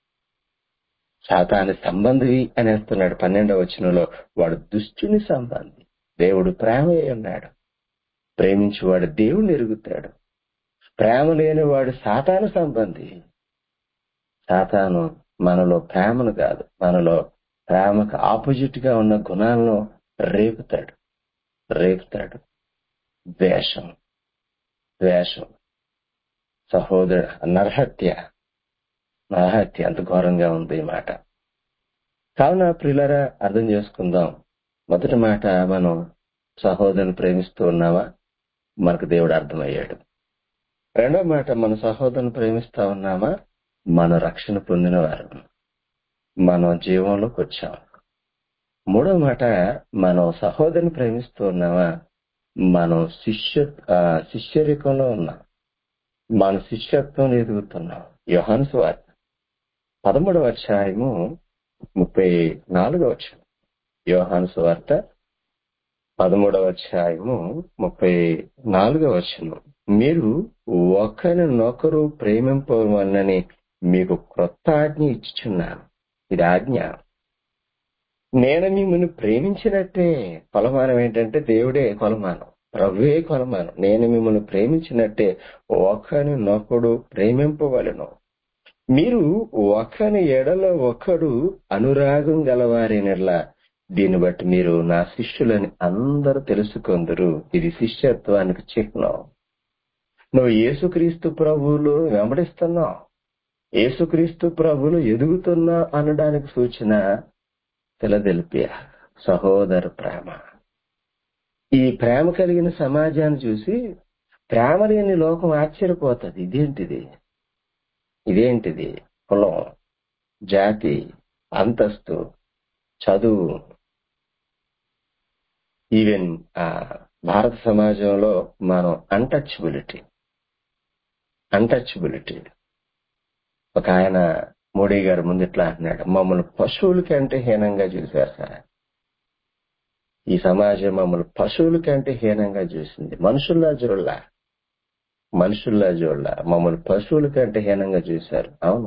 సాతాని సంబంధి అనేస్తున్నాడు పన్నెండవ వచనంలో వాడు దుష్టుని సంబంధి దేవుడు ప్రేమ అయి ఉన్నాడు ప్రేమించేవాడు దేవుణ్ణి ఎరుగుతాడు ప్రేమ లేని వాడు సాతాను సంబంధి సాతాను మనలో ప్రేమను కాదు మనలో ప్రేమకు ఆపోజిట్ గా ఉన్న గుణాలను రేపుతాడు రేపుతాడు ద్వేషం ద్వేషం సహోదర నరహత్య నరహత్య అంత ఘోరంగా ఉంది ఈ మాట కావున ప్రియులరా అర్థం చేసుకుందాం మొదటి మాట మనం సహోదరుని ప్రేమిస్తూ ఉన్నావా మనకు దేవుడు అర్థమయ్యాడు రెండో మాట మన సహోదరుని ప్రేమిస్తా ఉన్నామా మన రక్షణ పొందిన వారు మనం జీవంలోకి వచ్చాం మూడో మాట మనం సహోదరుని ప్రేమిస్తూ ఉన్నామా మనం శిష్య ఆ, శిష్యరికంలో ఉన్నాం మన శిష్యత్వం ఎదుగుతున్నాం యోహాను వార్త పదమూడవ అధ్యాయము ముప్పై నాలుగవ వచ్చాం యోహాను వార్త పదమూడవ అధ్యాయము ముప్పై నాలుగవ వచనం మీరు ఒకరినొకరు ప్రేమింపవలనని మీకు క్రొత్త ఆజ్ఞ ఇచ్చుచున్నాను ఇది ఆజ్ఞ నేను మిమ్మల్ని ప్రేమించినట్టే కొలమానం ఏంటంటే దేవుడే కొలమానం ప్రభువే కొలమానం నేను మిమ్మల్ని ప్రేమించినట్టే ఒకరినొకడు ప్రేమింపవలను మీరు ఒకని ఎడల ఒకడు అనురాగం గలవారినలా దీన్ని బట్టి మీరు నా శిష్యులని అందరూ తెలుసుకొందరు ఇది శిష్యత్వానికి చిహ్నం నువ్వు యేసుక్రీస్తు ప్రభువులు వెంబడిస్తున్నావు యేసుక్రీస్తు ప్రభువులు ఎదుగుతున్నా అనడానికి సూచన ఫిలదెల్పియా సహోదర ప్రేమ ఈ ప్రేమ కలిగిన సమాజాన్ని చూసి ప్రేమ లేని లోకం ఆశ్చర్యపోతుంది ఇదేంటిది ఇదేంటిది కులం జాతి అంతస్తు చదువు ఈవెన్ ఆ భారత సమాజంలో మనం అన్టచబిలిటీ అన్టచబిలిటీ ఒక ఆయన మోడీ గారు ముందు ఇట్లా అంటున్నాడు మమ్మల్ని పశువుల కంటే హీనంగా చూశారు సార్ ఈ సమాజం మమ్మల్ని పశువుల కంటే హీనంగా చూసింది మనుషుల్లా చూడలా మనుషుల్లా చూడలా మమ్మల్ని పశువుల కంటే హీనంగా చూశారు అవును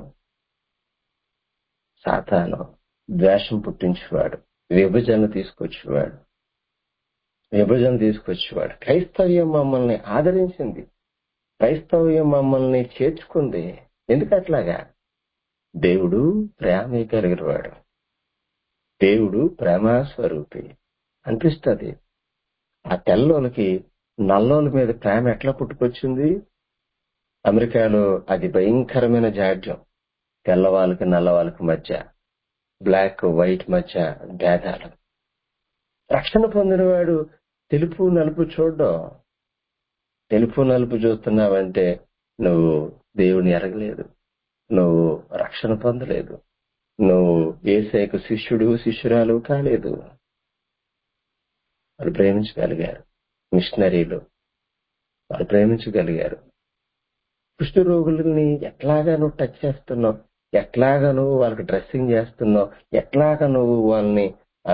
సాతాను ద్వేషం పుట్టించేవాడు విభజన తీసుకొచ్చేవాడు విభజన తీసుకొచ్చేవాడు క్రైస్తవ్యం మమ్మల్ని ఆదరించింది క్రైస్తవ్యం మమ్మల్ని చేర్చుకుంది ఎందుకు అట్లాగా దేవుడు ప్రేమ కలిగినవాడు దేవుడు ప్రేమాస్వరూపి అనిపిస్తుంది ఆ తెల్లోలకి నల్లోల మీద ప్రేమ ఎట్లా పుట్టుకొచ్చింది అమెరికాలో అది భయంకరమైన జాడ్యం తెల్లవాళ్ళకి నల్లవాళ్ళకి మధ్య బ్లాక్ వైట్ మధ్య భేదాలు రక్షణ పొందినవాడు తెలుపు నలుపు చూడడం తెలుపు నలుపు చూస్తున్నావంటే నువ్వు దేవుని ఎరగలేదు నువ్వు రక్షణ పొందలేదు నువ్వు ఏసైకు శిష్యుడు శిష్యురాలు కాలేదు వాళ్ళు ప్రేమించగలిగారు మిషనరీలు వాళ్ళు ప్రేమించగలిగారు కుష్ఠ రోగులని ఎట్లాగా నువ్వు టచ్ చేస్తున్నావు ఎట్లాగా నువ్వు వాళ్ళకి డ్రెస్సింగ్ చేస్తున్నావు ఎట్లాగా నువ్వు వాళ్ళని ఆ,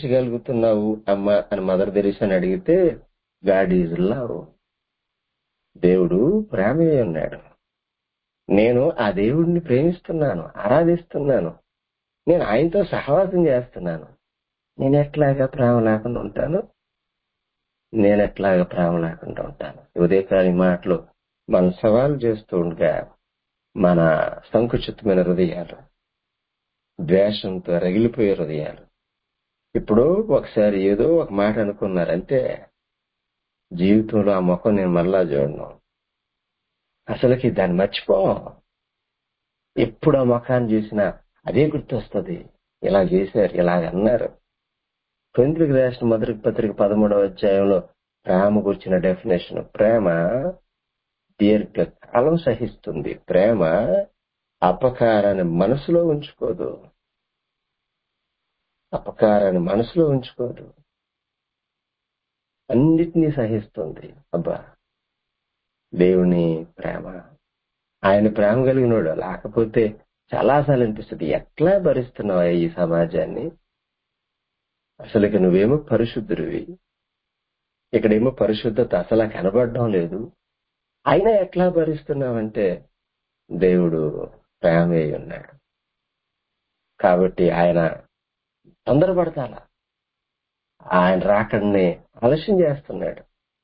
ఆదరించగలుగుతున్నావు అమ్మ అని మదర్ తెరీసాని అడిగితే గాడ్ ఈజ్ లవ్ దేవుడు ప్రేమే ఉన్నాడు నేను ఆ దేవుడిని ప్రేమిస్తున్నాను ఆరాధిస్తున్నాను నేను ఆయనతో సహవాసం చేస్తున్నాను నేను ఎట్లాగా ప్రేమ లేకుండా ఉంటాను నేను ఎట్లాగా ప్రేమ లేకుండా ఉంటాను ఉదయకాని మాటలు మన సవాలు చేస్తూ ఉండగా మన సంకుచితమైన హృదయాలు ద్వేషంతో రగిలిపోయే హృదయాలు ఇప్పుడు ఒకసారి ఏదో ఒక మాట అనుకున్నారు అంతే జీవితంలో ఆ ముఖం నేను మళ్ళా చూడను అసలుకి దాన్ని మర్చిపోం ఎప్పుడు ఆ ముఖాన్ని చూసినా అదే గుర్తొస్తుంది ఇలా చేశారు ఇలాగ అన్నారు కొరింథీయులకు రాసిన మొదటి పత్రిక పదమూడవ అధ్యాయంలో ప్రేమ గురించిన డెఫినేషన్ ప్రేమ దీర్ఘకాలం సహిస్తుంది ప్రేమ అపకారాన్ని మనసులో ఉంచుకోదు అపకారాన్ని మనసులో ఉంచుకోదు అన్నిటినీ సహిస్తుంది అబ్బా దేవుని ప్రేమ ఆయన ప్రేమ కలిగినోడు లేకపోతే చాలాసార్లు అనిపిస్తుంది ఎట్లా భరిస్తున్నావా ఈ సమాజాన్ని అసలుకి నువ్వేమో పరిశుద్ధుడివి ఇక్కడేమో పరిశుద్ధత అసలు కనబడడం లేదు అయినా ఎట్లా భరిస్తున్నావంటే దేవుడు ప్రేమే ఉన్నాడు కాబట్టి ఆయన తొందరపడతాలా ఆయన రాకడనే ఆలస్యం చేస్తున్నాడు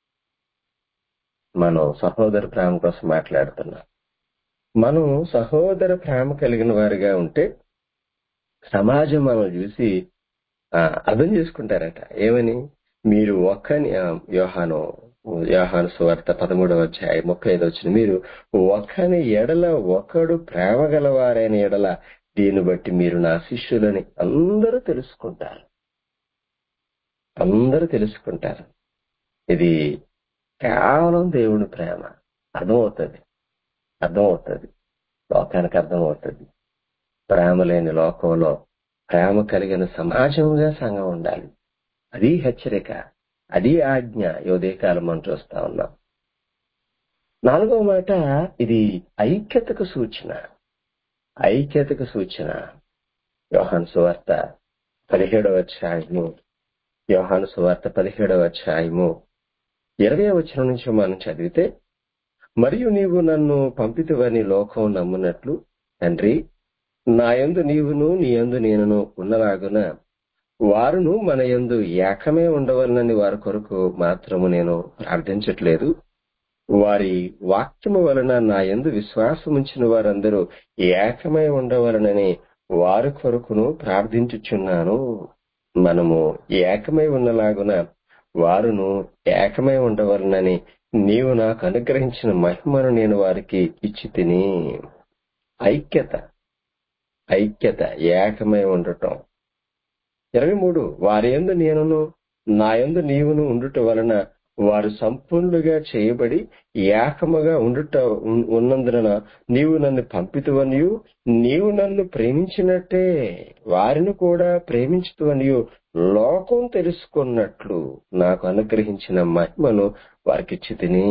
మనం సహోదర ప్రేమ కోసం మాట్లాడుతున్నాం మనం సహోదర ప్రేమ కలిగిన వారిగా ఉంటే సమాజం మనం చూసి ఆ, అర్థం చేసుకుంటారట ఏమని మీరు ఒక్కని ఆ, యోహాను యోహాను సువార్త పదమూడవ అధ్యాయం ముప్పై ఐదు వచ్చిన మీరు ఒక్కని ఎడల ఒకడు ప్రేమ గలవారైన ఎడల దీన్ని బట్టి మీరు నా శిష్యులని అందరూ తెలుసుకుంటారు అందరూ తెలుసుకుంటారు ఇది కేవలం దేవుని ప్రేమ అర్థమవుతుంది అర్థమవుతుంది లోకానికి అర్థమవుతుంది ప్రేమ లేని లోకంలో ప్రేమ కలిగిన సమాజంగా సంఘం ఉండాలి అది హెచ్చరిక అది ఆజ్ఞ యోదయకాలం మనం చూస్తా ఉన్నాం నాలుగవ మాట ఇది ఐక్యతకు సూచన ఐక్యతకు సూచన యోహాను సువార్త పదిహేడవ అధ్యాయము యోహాను సువార్త పదిహేడవ అధ్యాయము ఇరవై వచనం నుంచి మనం చదివితే మరియు నీవు నన్ను పంపితివని లోకం నమ్మునట్లు తండ్రి నా యందు నీవును నీ యందు నేనును ఉన్నలాగున వారును మన యందు ఏకమే ఉండవలనని వారి కొరకు మాత్రము నేను ప్రార్థించట్లేదు వారి వాక్యము వలన నా యందు విశ్వాసం ఉంచిన వారందరూ ఏకమై ఉండవలనని వారి కొరకును ప్రార్థించుచున్నాను మనము ఏకమై ఉన్నలాగున వారును ఏకమై ఉండవలనని నీవు నాకు అనుగ్రహించిన మహిమను నేను వారికి ఇచ్చి తిని ఐక్యత ఐక్యత ఏకమై ఉండటం ఇరవై మూడు వారి ఎందు నేనును నా ఎందు నీవును ఉండుట వలన వారు సంపూర్ణులుగా చేయబడి ఏకముగా ఉండుట ఉన్- ఉన్నందున నీవు నన్ను పంపితువనియు నీవు నన్ను ప్రేమించినట్టే వారిని కూడా ప్రేమించుతువనియు లోకం తెలుసుకున్నట్లు నాకు అనుగ్రహించిన మహిమను వారికి తిని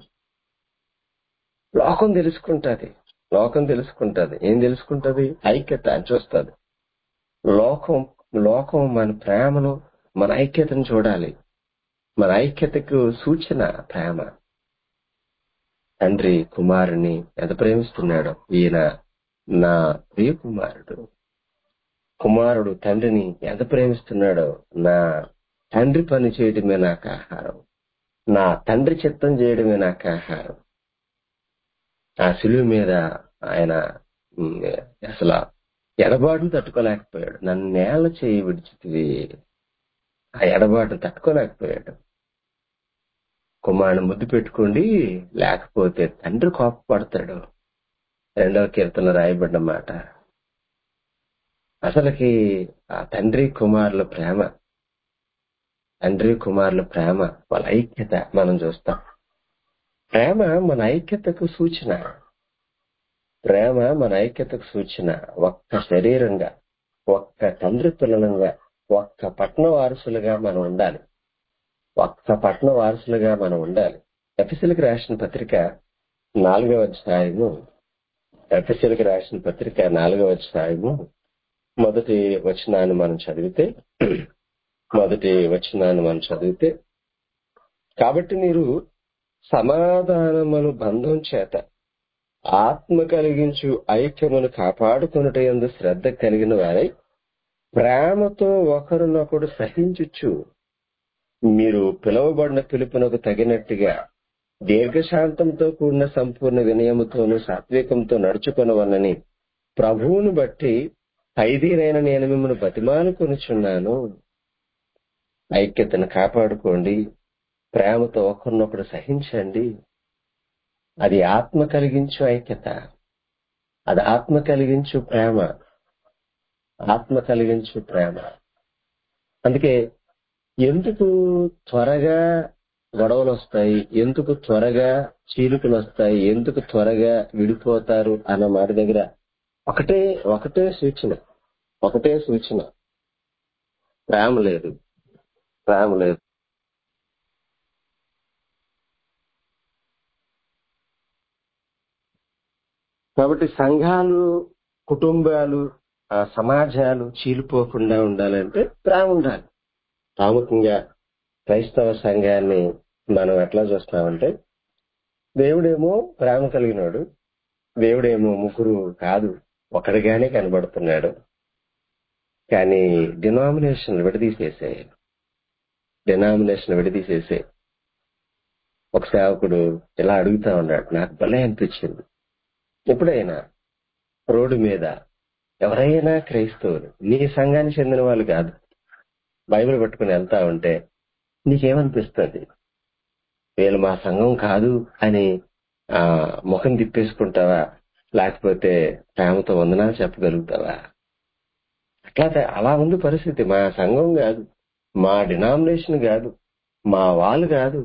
లోకం తెలుసుకుంటది లోకం తెలుసుకుంటది ఏం తెలుసుకుంటది ఐక్యత అని చూస్తుంది లోకం లోకం మన ప్రేమను మన ఐక్యతను చూడాలి మన ఐక్యతకు సూచన ప్రేమ తండ్రి కుమారుని ఎంత ప్రేమిస్తున్నాడో ఈయన నా ప్రియ కుమారుడు కుమారుడు తండ్రిని ఎంత ప్రేమిస్తున్నాడో నా తండ్రి పని చేయడమే నాకు ఆహారం నా తండ్రి చిత్తం చేయడమే నాకు ఆహారం ఆ సులువు మీద ఆయన ఉమ్, అసలు ఎడబాటును తట్టుకోలేకపోయాడు నన్ను నేల చేయి విడిచితివి ఆ ఎడబాటు తట్టుకోలేకపోయాడు కుమారుని ముద్దు పెట్టుకోండి లేకపోతే తండ్రి కోపపడతాడు రెండవ కీర్తనలో రాయబడిన మాట అసలుకి ఆ తండ్రి కుమారుల ప్రేమ తండ్రి కుమారుల ప్రేమ వాళ్ళ ఐక్యత మనం చూస్తాం ప్రేమ మన ఐక్యతకు సూచన ప్రేమ మన ఐక్యతకు సూచన ఒక్క శరీరంగా ఒక్క తండ్రి పిల్లలంగా ఒక్క పట్న వారసులుగా మనం ఉండాలి ఒక్క పట్న వారసులుగా మనం ఉండాలి ఎఫ్ఎస్ఎల్కి రాసిన పత్రిక నాలుగవ అధ్యాయము ఎఫ్ఎస్ఎల్కి రాసిన పత్రిక నాలుగవ అధ్యాయము మొదటి వచనాన్ని మనం చదివితే మొదటి వచనాన్ని మనం చదివితే కాబట్టి మీరు సమాధానమును బంధం చేత ఆత్మ కలిగించు ఐక్యమును కాపాడుకొనుట ఎందు శ్రద్ధ కలిగిన వారై ప్రేమతో ఒకరినొకడు సహించుచు మీరు పిలువబడిన పిలుపునకు తగినట్టుగా దీర్ఘశాంతంతో కూడిన సంపూర్ణ వినయముతోను సాత్వికంతో నడుచుకొనవలని ప్రభువును బట్టి ఖైదీనైన నేను మిమ్మల్ని బతిమాలుకొనుచున్నాను ఐక్యతను కాపాడుకోండి ప్రేమతో ఒకరినొకడు సహించండి అది ఆత్మ కలిగించు ఐక్యత అది ఆత్మ కలిగించు ప్రేమ ఆత్మ కలిగించు ప్రేమ అందుకే ఎందుకు త్వరగా గొడవలు వస్తాయి ఎందుకు త్వరగా చీలుకలు వస్తాయి ఎందుకు త్వరగా విడిపోతారు అన్న మాట దగ్గర ఒకటే ఒకటే సూచన ఒకటే సూచన ప్రేమ లేదు ప్రేమ లేదు కాబట్టి సంఘాలు కుటుంబాలు ఆ సమాజాలు చీలిపోకుండా ఉండాలంటే ప్రేమ ఉండాలి ప్రాముఖ్యంగా క్రైస్తవ సంఘాన్ని మనం ఎట్లా చూస్తామంటే దేవుడేమో ప్రేమ కలిగినాడు దేవుడేమో ముగ్గురు కాదు ఒకడిగానే కనబడుతున్నాడు కానీ డినామినేషన్ విడదీసేసే డినామినేషన్ విడదీసేసే ఒక సేవకుడు ఇలా అడుగుతా ఉన్నాడు నాకు భలే అనిపించింది ఎప్పుడైనా రోడ్డు మీద ఎవరైనా క్రైస్తవులు నీ సంఘానికి చెందిన వాళ్ళు కాదు బైబిల్ పట్టుకుని వెళ్తా ఉంటే నీకేమనిపిస్తుంది వీళ్ళు మా సంఘం కాదు అని ఆ ముఖం తిప్పేసుకుంటావా లేకపోతే ప్రేమతో వందనాలు చెప్పగలుగుతావా అట్లా తే- అలా ఉంది పరిస్థితి మా సంఘం కాదు మా డినామినేషన్ కాదు మా వాళ్ళు కాదు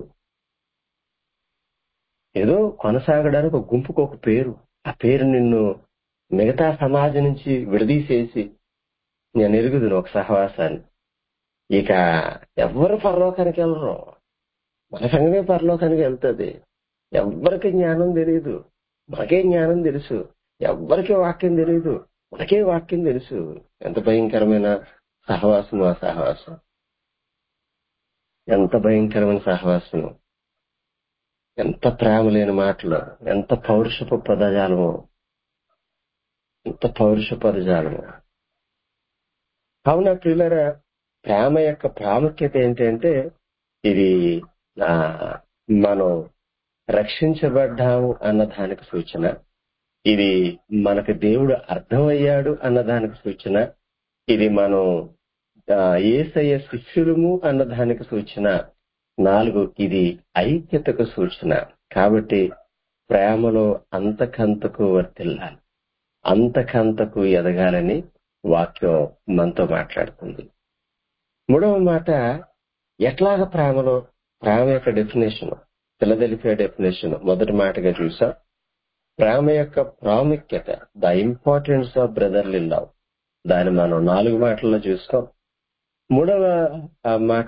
ఏదో కొనసాగడానికి ఒక గుంపుకు ఒక పేరు ఆ పేరు నిన్ను మిగతా సమాజం నుంచి విడదీసేసి నేను ఎరుగుదును ఒక సహవాసాన్ని ఇక ఎవ్వరు పరలోకానికి వెళ్ళరు మన సంఘమే పరలోకానికి వెళ్తుంది ఎవ్వరికి జ్ఞానం తెలియదు మనకే జ్ఞానం తెలుసు ఎవ్వరికి వాక్యం తెలియదు మనకే వాక్యం తెలుసు ఎంత భయంకరమైన సహవాసం ఆ సహవాసం ఎంత భయంకరమైన సహవాసం ఎంత ప్రేమ లేని మాటలు ఎంత పౌరుషపు పదజాలము ఎంత పౌరుష పదజాలము కావున ప్రియులరా ప్రేమ యొక్క ప్రాముఖ్యత ఏంటంటే ఇది ఆ, మనం రక్షించబడ్డాము అన్న దానికి సూచన ఇది మనకు దేవుడు అర్థమయ్యాడు అన్న దానికి సూచన ఇది మనం ఆ, ఏసయ్య శిష్యులము అన్న దానికి సూచన నాలుగు ఇది ఐక్యతకు సూచన కాబట్టి ప్రేమలో అంతకంతకు వర్తిల్లాలి అంతకంతకు ఎదగాలని వాక్యం మనతో మాట్లాడుతుంది మూడవ మాట ఎట్లాగ ప్రేమలో ప్రేమ యొక్క డెఫినేషన్ ఫిలదెలిఫియా డెఫినేషన్ మొదటి మాటగా చూసాం ప్రేమ యొక్క ప్రాముఖ్యత the importance of brotherly love దాన్ని మనం నాలుగు మాటల్లో చూస్తాం మూడవ ఆ, మాట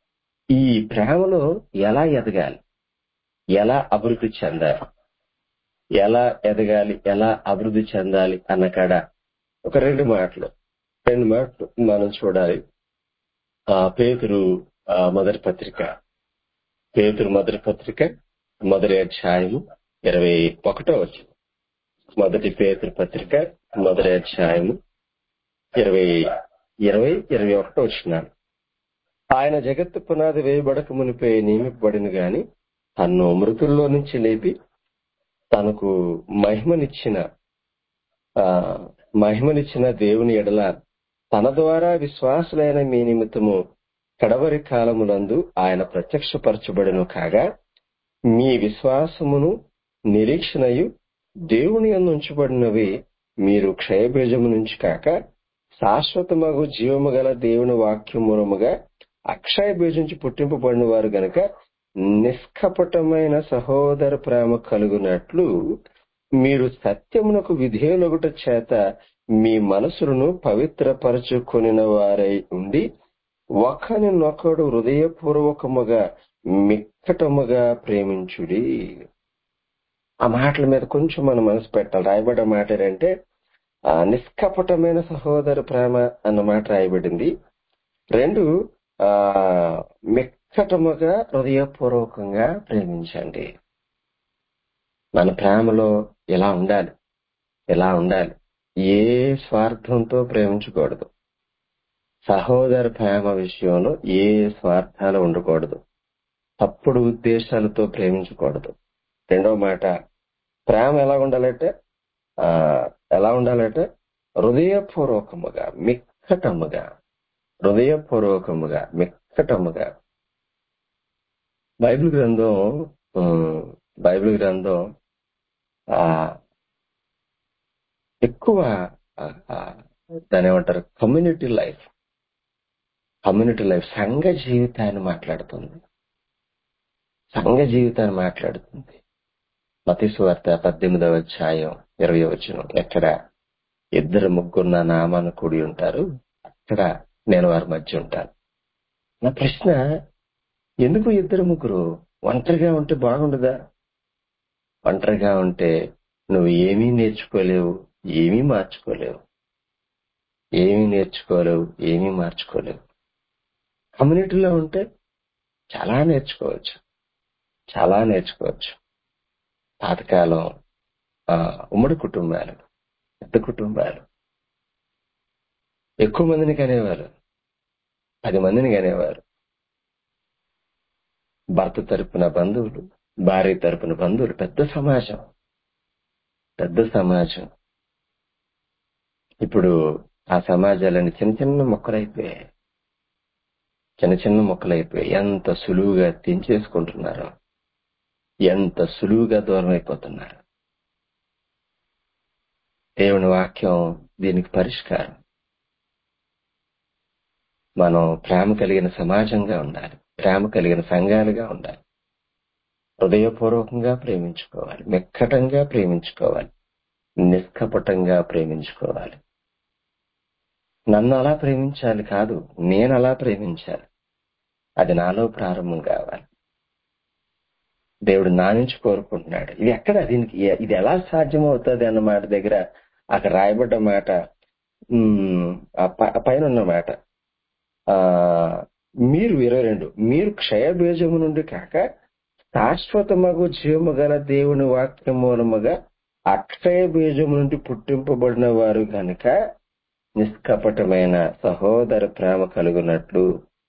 ఈ ప్రేమలో ఎలా ఎదగాలి ఎలా అభివృద్ధి చెందాలి ఎలా ఎదగాలి ఎలా అభివృద్ధి చెందాలి అన్న కాడ ఒక రెండు మాటలు రెండు మాటలు మనం చూడాలి ఆ పేతురు ఆ, మొదటి పత్రిక పేతురు మొదటి పత్రిక మొదటి అధ్యాయము ఇరవై ఒకటో వచ్చింది మొదటి పేతురు పత్రిక మొదటి అధ్యాయము ఇరవై ఇరవై ఇరవై ఒకటో వచ్చినాను ఆయన జగత్తు పునాది వేయబడక మునిపై నియమింపబడిన గాని తన్ను మృతుల్లో నుంచి లేపి తనకు మహిమనిచ్చిన ఆ మహిమనిచ్చిన దేవుని ఎడల తన ద్వారా విశ్వాసులైన మీ నిమిత్తము కడవరి కాలమునందు ఆయన ప్రత్యక్షపరచబడిను కాగా మీ విశ్వాసమును నిరీక్షణయు దేవుని యందు ఉంచబడినవి మీరు క్షయబీజము నుంచి కాక శాశ్వతమగు జీవము గల దేవుని వాక్యం మూలముగా అక్షయ బీజించి పుట్టింపబడిన వారు గనుక నిష్కపటమైన సహోదర ప్రేమ కలుగునట్లు మీరు సత్యమునకు విధేయులగుట చేత మీ మనసులను పవిత్రపరచుకొనిన వారై ఉండి ఒకరినొకడు హృదయపూర్వకముగా మిక్కటముగా ప్రేమించుడి ఆ మాటల మీద కొంచెం మనం మనసు పెట్టాలి రాయబడ్డ మాట ఏంటంటే ఆ నిష్కపటమైన సహోదర ప్రేమ అన్న మాట రాయబడింది రెండు ఆ మిక్కటముగా హృదయపూర్వకంగా ప్రేమించండి మన ప్రేమలో ఎలా ఉండాలి ఎలా ఉండాలి ఏ స్వార్థంతో ప్రేమించకూడదు సహోదర ప్రేమ విషయంలో ఏ స్వార్థాలు ఉండకూడదు తప్పుడు ఉద్దేశాలతో ప్రేమించకూడదు రెండవ మాట ప్రేమ ఎలా ఉండాలంటే ఆ ఎలా ఉండాలంటే హృదయపూర్వకముగా మిక్కటముగా హృదయపూర్వకముగా మిక్కటముగా బైబిల్ గ్రంథం ఉమ్, బైబిల్ గ్రంథం ఆ ఎక్కువ ఆ, ఆ, దాని ఏమంటారు కమ్యూనిటీ లైఫ్ కమ్యూనిటీ లైఫ్ సంఘ జీవితాన్ని మాట్లాడుతుంది సంఘ జీవితాన్ని మాట్లాడుతుంది మతీశ్వార్త పద్దెనిమిదవ అధ్యాయం ఇరవై వచనం ఎక్కడ ఇద్దరు ముగ్గురు నా నామాన్ని కూడి ఉంటారు అక్కడ నేను వారి మధ్య ఉంటాను నా ప్రశ్న ఎందుకు ఇద్దరు ముగ్గురు ఒంటరిగా ఉంటే బాగుండదా ఒంటరిగా ఉంటే నువ్వు ఏమీ నేర్చుకోలేవు ఏమీ మార్చుకోలేవు ఏమీ నేర్చుకోలేవు ఏమీ మార్చుకోలేవు కమ్యూనిటీలో ఉంటే చాలా నేర్చుకోవచ్చు చాలా నేర్చుకోవచ్చు పాతకాలం ఆ, ఉమ్మడి కుటుంబాలు పెద్ద కుటుంబాలు ఎక్కువ మందిని కనేవారు పది మందిని కనేవారు భర్త తరపున బంధువులు భార్య తరపున బంధువులు పెద్ద సమాజం పెద్ద సమాజం ఇప్పుడు ఆ సమాజాలని చిన్న చిన్న మొక్కలైపోయాయి చిన్న చిన్న మొక్కలైపోయాయి ఎంత సులువుగా తెంచేసుకుంటున్నారు ఎంత సులువుగా దూరం అయిపోతున్నారు దేవుని వాక్యం దీనికి పరిష్కారం మనం ప్రేమ కలిగిన సమాజంగా ఉండాలి ప్రేమ కలిగిన సంఘాలుగా ఉండాలి హృదయపూర్వకంగా ప్రేమించుకోవాలి మెక్కటంగా ప్రేమించుకోవాలి నిష్కపటంగా ప్రేమించుకోవాలి నన్ను అలా ప్రేమించాలి కాదు నేను అలా ప్రేమించాలి అది నాలో ప్రారంభం కావాలి దేవుడు నా నుంచి కోరుకుంటున్నాడు ఇది ఎక్కడ దీనికి ఎ- ఇది ఎలా సాధ్యమవుతుంది అన్న మాట దగ్గర అక్కడ రాయబడ్డ మాట ఉమ్, ఆ ప- పైన ఉన్న మాట ఆ మీరు ఇరవై రెండు మీరు క్షయబీజము నుండి కాక శాశ్వతమగు జీవము గల దేవుని వాక్యం మూలముగా అక్షయ బీజము నుండి పుట్టింపబడిన వారు కనుక నిష్కపటమైన సహోదర ప్రేమ కలుగునట్లు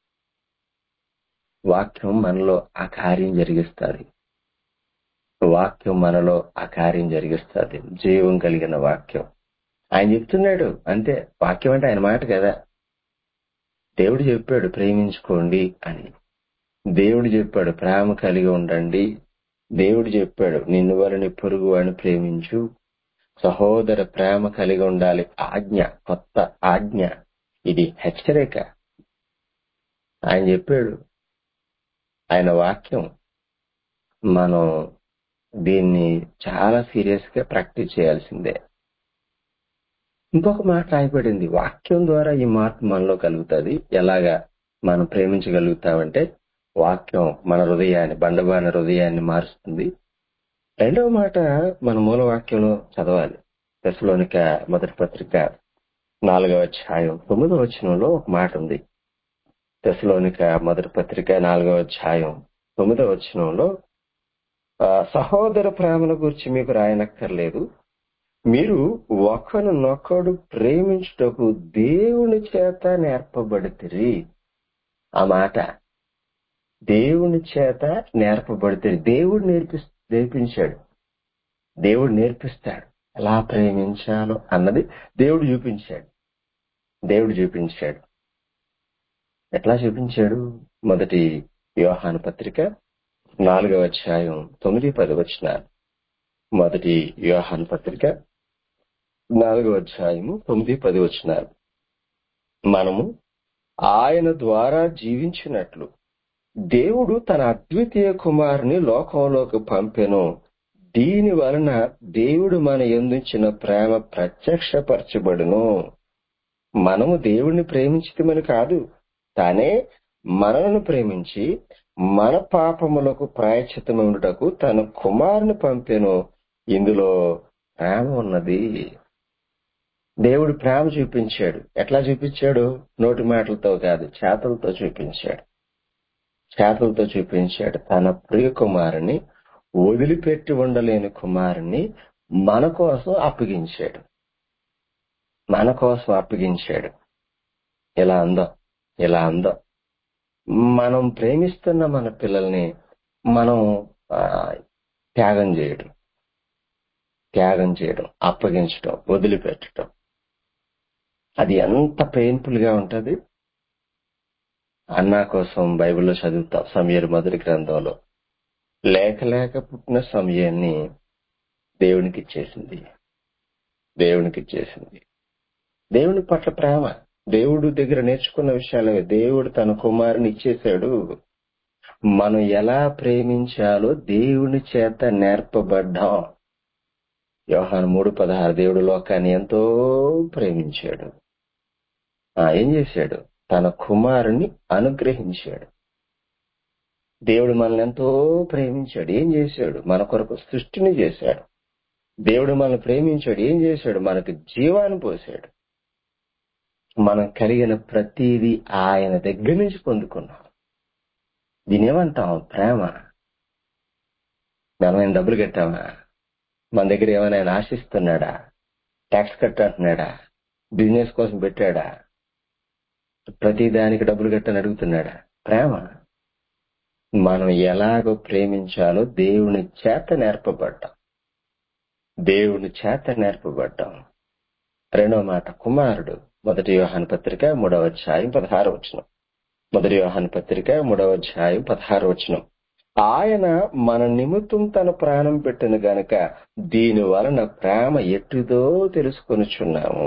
వాక్యం మనలో ఆ కార్యం జరిగిస్తుంది వాక్యం మనలో ఆ కార్యం జరిగిస్తుంది జీవం కలిగిన వాక్యం ఆయన చెప్తున్నాడు అంతే వాక్యం అంటే ఆయన మాట కదా దేవుడు చెప్పాడు ప్రేమించుకోండి అని దేవుడు చెప్పాడు ప్రేమ కలిగి ఉండండి దేవుడు చెప్పాడు నిన్ను వలని పొరుగు వాడిని ప్రేమించు సహోదర ప్రేమ కలిగి ఉండాలి ఆజ్ఞ కొత్త ఆజ్ఞ ఇది హెచ్చరిక ఆయన చెప్పాడు ఆయన వాక్యం మనం దీన్ని చాలా సీరియస్ గా ప్రాక్టీస్ చేయాల్సిందే ఇంకొక మాట రాయబడింది వాక్యం ద్వారా ఈ మార్పు మనలో కలుగుతుంది ఎలాగా మనం ప్రేమించగలుగుతామంటే వాక్యం మన హృదయాన్ని బండబాన హృదయాన్ని మారుస్తుంది రెండవ మాట మన మూల వాక్యంలో చదవాలి దశలోనిక మొదటి పత్రిక నాలుగవ అధ్యాయం తొమ్మిదవ వచనంలో ఒక మాట ఉంది దశలోనిక మొదటి పత్రిక నాలుగవ అధ్యాయం తొమ్మిదవ వచనంలో ఆ, సహోదర ప్రేమల గురించి మీకు రాయనక్కర్లేదు మీరు ఒకరినొకడు ప్రేమించుటకు దేవుని చేత నేర్పబడితిరి ఆ మాట దేవుని చేత నేర్పబడితే దేవుడు నేర్పి నేర్పించాడు దేవుడు నేర్పిస్తాడు ఎలా ప్రేమించాలో అన్నది దేవుడు చూపించాడు దేవుడు చూపించాడు ఎట్లా చూపించాడు మొదటి యోహాను పత్రిక నాలుగవ అధ్యాయం తొమ్మిది పది వచ్చినారు మొదటి యోహాను పత్రిక నాలుగవ అధ్యాయము తొమ్మిది పది వచ్చినారు మనము ఆయన ద్వారా జీవించినట్లు దేవుడు తన అద్వితీయ కుమారుని లోకంలోకి పంపెను దీని వలన దేవుడు మన ఎందుంచిన ప్రేమ ప్రత్యక్షపరచబడును మనము దేవుణ్ణి ప్రేమించటమని కాదు తానే మనలను ప్రేమించి మన పాపములకు ప్రాయచితముండుటకు తన కుమారుని పంపెను ఇందులో ప్రేమ ఉన్నది దేవుడు ప్రేమ చూపించాడు ఎట్లా చూపించాడు నోటి మాటలతో కాదు చేతలతో చూపించాడు చేతలతో చూపించాడు తన ప్రియ కుమారుని వదిలిపెట్టి ఉండలేని కుమారుని మన కోసం అప్పగించాడు మన కోసం అప్పగించాడు ఇలా అందో ఇలా అందో మనం ప్రేమిస్తున్న మన పిల్లల్ని మనం ఆ, త్యాగం చేయడం త్యాగం చేయడం అప్పగించడం వదిలిపెట్టడం అది ఎంత పెయిన్ఫుల్ గా ఉంటది అన్నా కోసం బైబిల్లో చదువుతాం సమయలు మొదటి గ్రంథంలో లేక లేక పుట్టిన సమయాన్ని దేవునికి ఇచ్చేసింది దేవునికి ఇచ్చేసింది దేవుని పట్ల ప్రేమ దేవుడు దగ్గర నేర్చుకున్న విషయాలు దేవుడు తన కుమారుని ఇచ్చేశాడు మనం ఎలా ప్రేమించాలో దేవుని చేత నేర్పబడ్డాం యోహాను మూడు పదహారు దేవుడు లోకాన్ని ఎంతో ప్రేమించాడు ఆ ఏం చేశాడు తన కుమారుని అనుగ్రహించాడు దేవుడు మనల్ని ఎంతో ప్రేమించాడు ఏం చేశాడు మన కొరకు సృష్టిని చేశాడు దేవుడు మనల్ని ప్రేమించాడు ఏం చేశాడు మనకు జీవాన్ని పోసాడు మనం కలిగిన ప్రతిదీ ఆయన దగ్గర నుంచి పొందుకున్నాం దీని ఏమంటాం ప్రేమ మనం ఆయన డబ్బులు కట్టామా మన దగ్గర ఏమైనా ఆయన ఆశిస్తున్నాడా ట్యాక్స్ కట్టంటున్నాడా బిజినెస్ కోసం పెట్టాడా ప్రతి దానికి డబ్బులు కట్టని అడుగుతున్నాడా ప్రేమ మనం ఎలాగో ప్రేమించాలో దేవుని చేత నేర్పబడ్డాం దేవుని చేత నేర్పబడ్డాం రెండవ మాట కుమారుడు మొదటి యోహాన్ పత్రిక మూడవ అధ్యాయం పదహారు వచనం మొదటి యోహాన్ పత్రిక మూడవ అధ్యాయం పదహారు వచనం ఆయన మన నిమిత్తం తన ప్రాణం పెట్టిన గనుక దీని వలన ప్రేమ ఎట్టుదో తెలుసుకొనుచున్నాము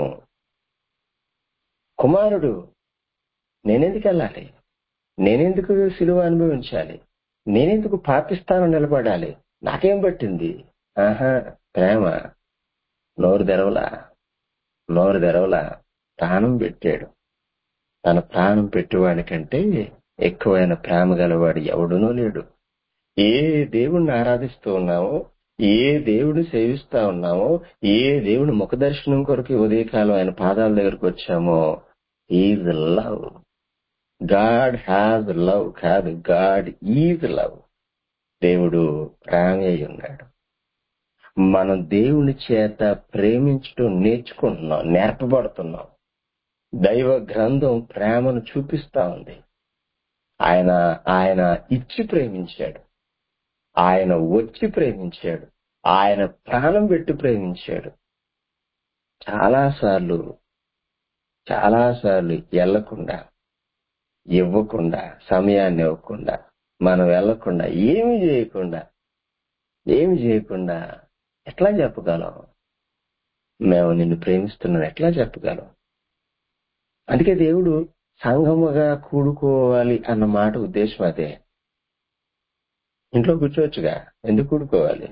కుమారుడు నేనెందుకు వెళ్ళాలి నేనెందుకు సిలువ అనుభవించాలి నేనెందుకు పాకిస్తాన్ నిలబడాలి నాకేం పట్టింది ఆహా ప్రేమ నోరు తెరవలా నోరు తెరవలా ప్రాణం పెట్టాడు తన ప్రాణం పెట్టేవాడి కంటే ఎక్కువైన ప్రేమ గలవాడు ఎవడునూ లేడు ఏ దేవుణ్ణి ఆరాధిస్తూ ఉన్నామో ఏ దేవుడిని సేవిస్తా ఉన్నామో ఏ దేవుని ముఖ దర్శనం కొరకు ఈ ఉదయకాలం ఆయన పాదాల దగ్గరకు వచ్చామో is love God has love కాదు గాడ్ ఈజ్ లవ్ దేవుడు ప్రేమ అయి ఉన్నాడు మనం దేవుని చేత ప్రేమించడం నేర్చుకుంటున్నాం నేర్పబడుతున్నాం దైవ గ్రంథం ప్రేమను చూపిస్తా ఉంది ఆయన ఆయన ఇచ్చి ప్రేమించాడు ఆయన వచ్చి ప్రేమించాడు ఆయన ప్రాణం పెట్టి ప్రేమించాడు చాలాసార్లు చాలాసార్లు వెళ్లకుండా ఇవ్వకుండా సమయాన్ని ఇవ్వకుండా మనం వెళ్లకుండా ఏమి చేయకుండా ఏమి చేయకుండా ఎట్లా చెప్పగలం మేము నిన్ను ప్రేమిస్తున్నాను ఎట్లా చెప్పగలం అందుకే దేవుడు సంగముగా కూడుకోవాలి అన్న మాట ఉద్దేశం అదే ఇంట్లో కూర్చోవచ్చుగా ఎందుకు కూడుకోవాలి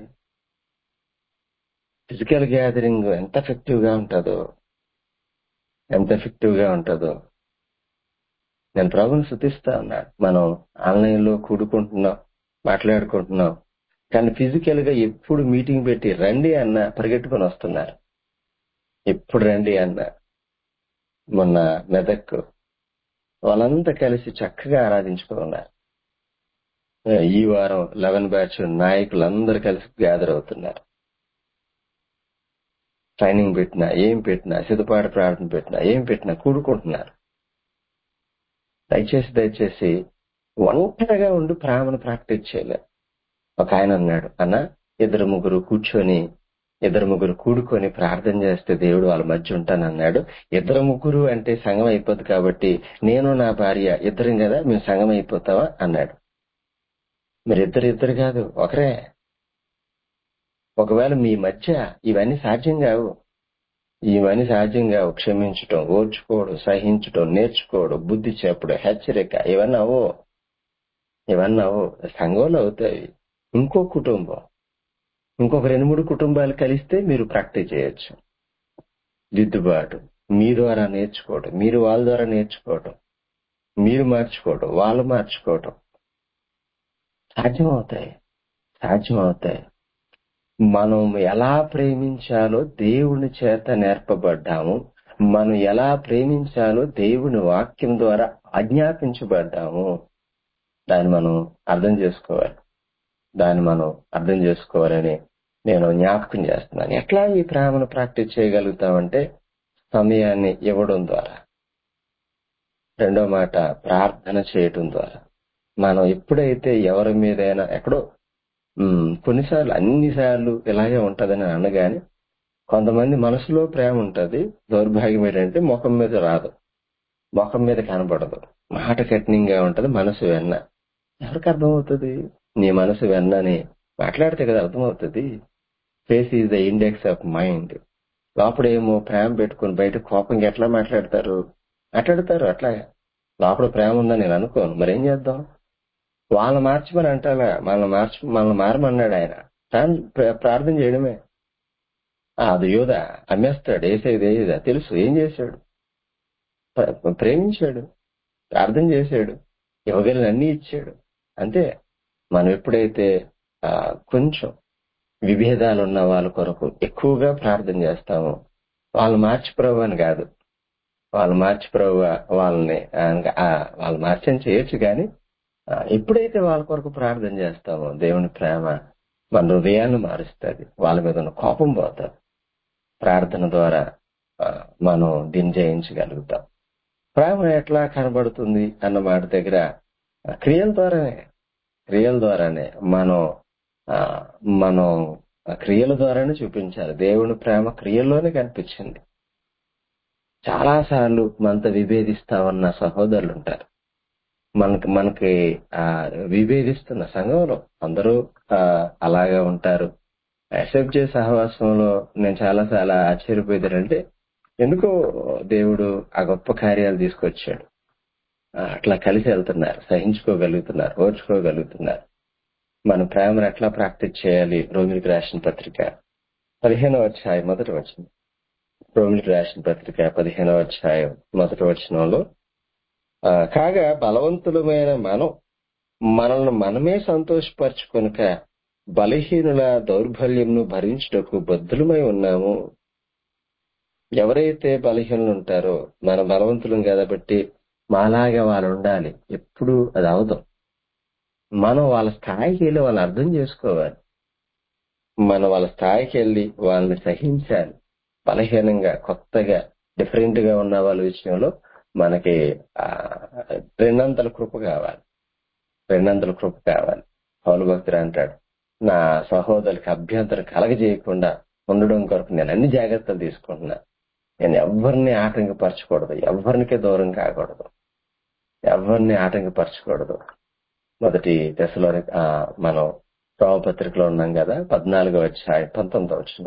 ఫిజికల్ గ్యాదరింగ్ ఎంత ఎఫెక్టివ్ గా ఉంటుందో ఎంత ఎఫెక్టివ్ గా ఉంటుందో నేను ప్రభుని శుద్ధిస్తా ఉన్నా మనం ఆన్లైన్ లో కూడుకుంటున్నాం మాట్లాడుకుంటున్నాం కానీ ఫిజికల్ గా ఎప్పుడు మీటింగ్ పెట్టి రండి అన్న పరిగెట్టుకొని వస్తున్నారు ఎప్పుడు రండి అన్న మొన్న మెదక్ వాళ్ళంతా కలిసి చక్కగా ఆరాధించుకున్నారు ఈ వారం లెవెన్ బ్యాచ్ నాయకులందరూ కలిసి గ్యాదర్ అవుతున్నారు ట్రైనింగ్ పెట్టినా ఏం పెట్టినా సిద్ధపాటు ప్రార్థన పెట్టినా ఏం పెట్టినా కూడుకుంటున్నారు దయచేసి దయచేసి ఒంటరిగా ఉండి ప్రేమను ప్రాక్టీస్ చేయలేదు ఒక ఆయన అన్నాడు అన్న ఇద్దరు ముగ్గురు కూర్చొని ఇద్దరు ముగ్గురు కూడుకొని ప్రార్థన చేస్తే దేవుడు వాళ్ళ మధ్య ఉంటానన్నాడు ఇద్దరు ముగ్గురు అంటే సంఘం అయిపోద్ది కాబట్టి నేను నా భార్య ఇద్దరం కదా మేము సంఘం అయిపోతావా అన్నాడు మీరు ఇద్దరు ఇద్దరు కాదు ఒకరే ఒకవేళ మీ మధ్య ఇవన్నీ సాధ్యం కావు ఇవన్నీ సాధ్యం కావు క్షమించటం ఓర్చుకోవడం సహించటం నేర్చుకోవడం బుద్ధి చెప్పడం హెచ్చరిక ఇవన్నీ అవో ఇవన్నీ అవో సంఘంలో అవుతాయి ఇంకో కుటుంబం ఇంకొక రెండు మూడు కుటుంబాలు కలిస్తే మీరు ప్రాక్టీస్ చేయొచ్చు దిద్దుబాటు మీ ద్వారా నేర్చుకోవడం మీరు వాళ్ళ ద్వారా నేర్చుకోవడం మీరు మార్చుకోవడం వాళ్ళు మార్చుకోవడం సాధ్యం అవుతాయి సాధ్యం అవుతాయి మనం ఎలా ప్రేమించాలో దేవుని చేత నేర్పబడ్డాము మనం ఎలా ప్రేమించాలో దేవుని వాక్యం ద్వారా ఆజ్ఞాపించబడ్డాము దాన్ని మనం అర్థం చేసుకోవాలి దాన్ని మనం అర్థం చేసుకోవాలని నేను జ్ఞాపకం చేస్తున్నాను ఎట్లా ఈ ప్రేమను ప్రాక్టీస్ చేయగలుగుతామంటే సమయాన్ని ఇవ్వడం ద్వారా రెండో మాట ప్రార్థన చేయటం ద్వారా మనం ఎప్పుడైతే ఎవరి మీదైనా ఎక్కడో ఉమ్, కొన్నిసార్లు అన్నిసార్లు ఇలాగే ఉంటదని అనగాని కొంతమంది మనసులో ప్రేమ ఉంటది దౌర్భాగ్యం ఏంటంటే ముఖం మీద రాదు ముఖం మీద కనబడదు మాట కఠినంగా ఉంటది మనసు వెన్న ఎవరికి అర్థమవుతుంది నీ మనసు వెన్న అని మాట్లాడితే కదా అర్థమవుతుంది face is the index of mind లోపడేమో ప్రేమ పెట్టుకుని బయట కోపంగా ఎట్లా మాట్లాడతారు మాట్లాడతారు అట్లా లోపల ప్రేమ ఉందని నేను అనుకోను మరేం చేద్దాం వాళ్ళని మార్చమని అంటారా మనల్ని మార్చ మనల్ని మారమన్నాడు ఆయన ప్రార్థ- ప్ర- ప్రార్థన చేయడమే ఆ, అది యోధ అమ్మేస్తాడు వేసేది ఏదా తెలుసు ఏం చేశాడు ప్ర- ప్రేమించాడు ప్రార్థన చేశాడు ఇవ్వగలిగిన అన్ని ఇచ్చాడు అంతే మనం ఎప్పుడైతే ఆ, కొంచెం విభేదాలు ఉన్న వాళ్ళ కొరకు ఎక్కువగా ప్రార్థన చేస్తామో వాళ్ళు మార్చి ప్రభు అని కాదు వాళ్ళు మార్చి ప్రభు వాళ్ళని ఆ, ఆ, వాళ్ళు మార్చని చేయొచ్చు కానీ ఆ, ఎప్పుడైతే వాళ్ళ కొరకు ప్రార్థన చేస్తామో దేవుని ప్రేమ మన హృదయాన్ని మారుస్తుంది వాళ్ళ మీద ఉన్న కోపం పోతుంది ప్రార్థన ద్వారా ఆ, మనం దీన్ని జయించగలుగుతాం ప్రేమ ఎట్లా కనబడుతుంది అన్న మాట దగ్గర ఆ, క్రియల ద్వారానే క్రియల ద్వారానే మనం ఆ, మనం ఆ క్రియల ద్వారానే చూపించాలి దేవుని ప్రేమ క్రియల్లోనే కనిపించింది చాలా సార్లు మనతో విభేదిస్తా ఉన్న సహోదరులు ఉంటారు మనకి మనకి ఆ విభేదిస్తున్న సంఘంలో అందరూ ఆ, అలాగా ఉంటారు యాక్సెప్ట్ చేసే సహవాసంలో నేను చాలా చాలా ఆశ్చర్యపోయేదంటే ఎందుకో దేవుడు ఆ గొప్ప కార్యాలు తీసుకొచ్చాడు ఆ, అట్లా కలిసి వెళ్తున్నారు సహించుకోగలుగుతున్నారు ఓర్చుకోగలుగుతున్నారు మన ప్రేమను ఎట్లా ప్రాక్టీస్ చేయాలి రోమిలికి రాసిన పత్రిక పదిహేనవ అధ్యాయం మొదటి వచనం రోమిలికి రాసిన పత్రిక పదిహేనవ అధ్యాయం మొదటి వచనంలో ఆ, కాగా బలవంతులమైన మనం మనల్ని మనమే సంతోషపరచుకొనక బలహీనుల దౌర్బల్యంను భరించుటకు బద్దులమై ఉన్నాము ఎవరైతే బలహీనులు ఉంటారో మన బలవంతులం కాబట్టి మాలాగా వాళ్ళు ఉండాలి ఎప్పుడు అది అవదు మనం వాళ్ళ స్థాయికి వెళ్ళి వాళ్ళని అర్థం చేసుకోవాలి మనం వాళ్ళ స్థాయికి వెళ్ళి వాళ్ళని సహించాలి బలహీనంగా కొత్తగా డిఫరెంట్ గా ఉన్న వాళ్ళ విషయంలో మనకి ఆ, రెండంతల కృప కావాలి రెండంతల కృప కావాలి పౌలు భక్తుడు అంటాడు నా సహోదరులకు అభ్యంతరం కలగజేయకుండా ఉండడం కొరకు నేను అన్ని జాగ్రత్తలు తీసుకుంటున్నా నేను ఎవరిని ఆటంకపరచకూడదు ఎవరినికే దూరం కాకూడదు ఎవరిని ఆటంకపరచకూడదు మొదటి దశలోని ఆ, మనం రోమపత్రికలో ఉన్నాం కదా పద్నాలుగో అధ్యాయం పంతొమ్మిదో వచ్చిన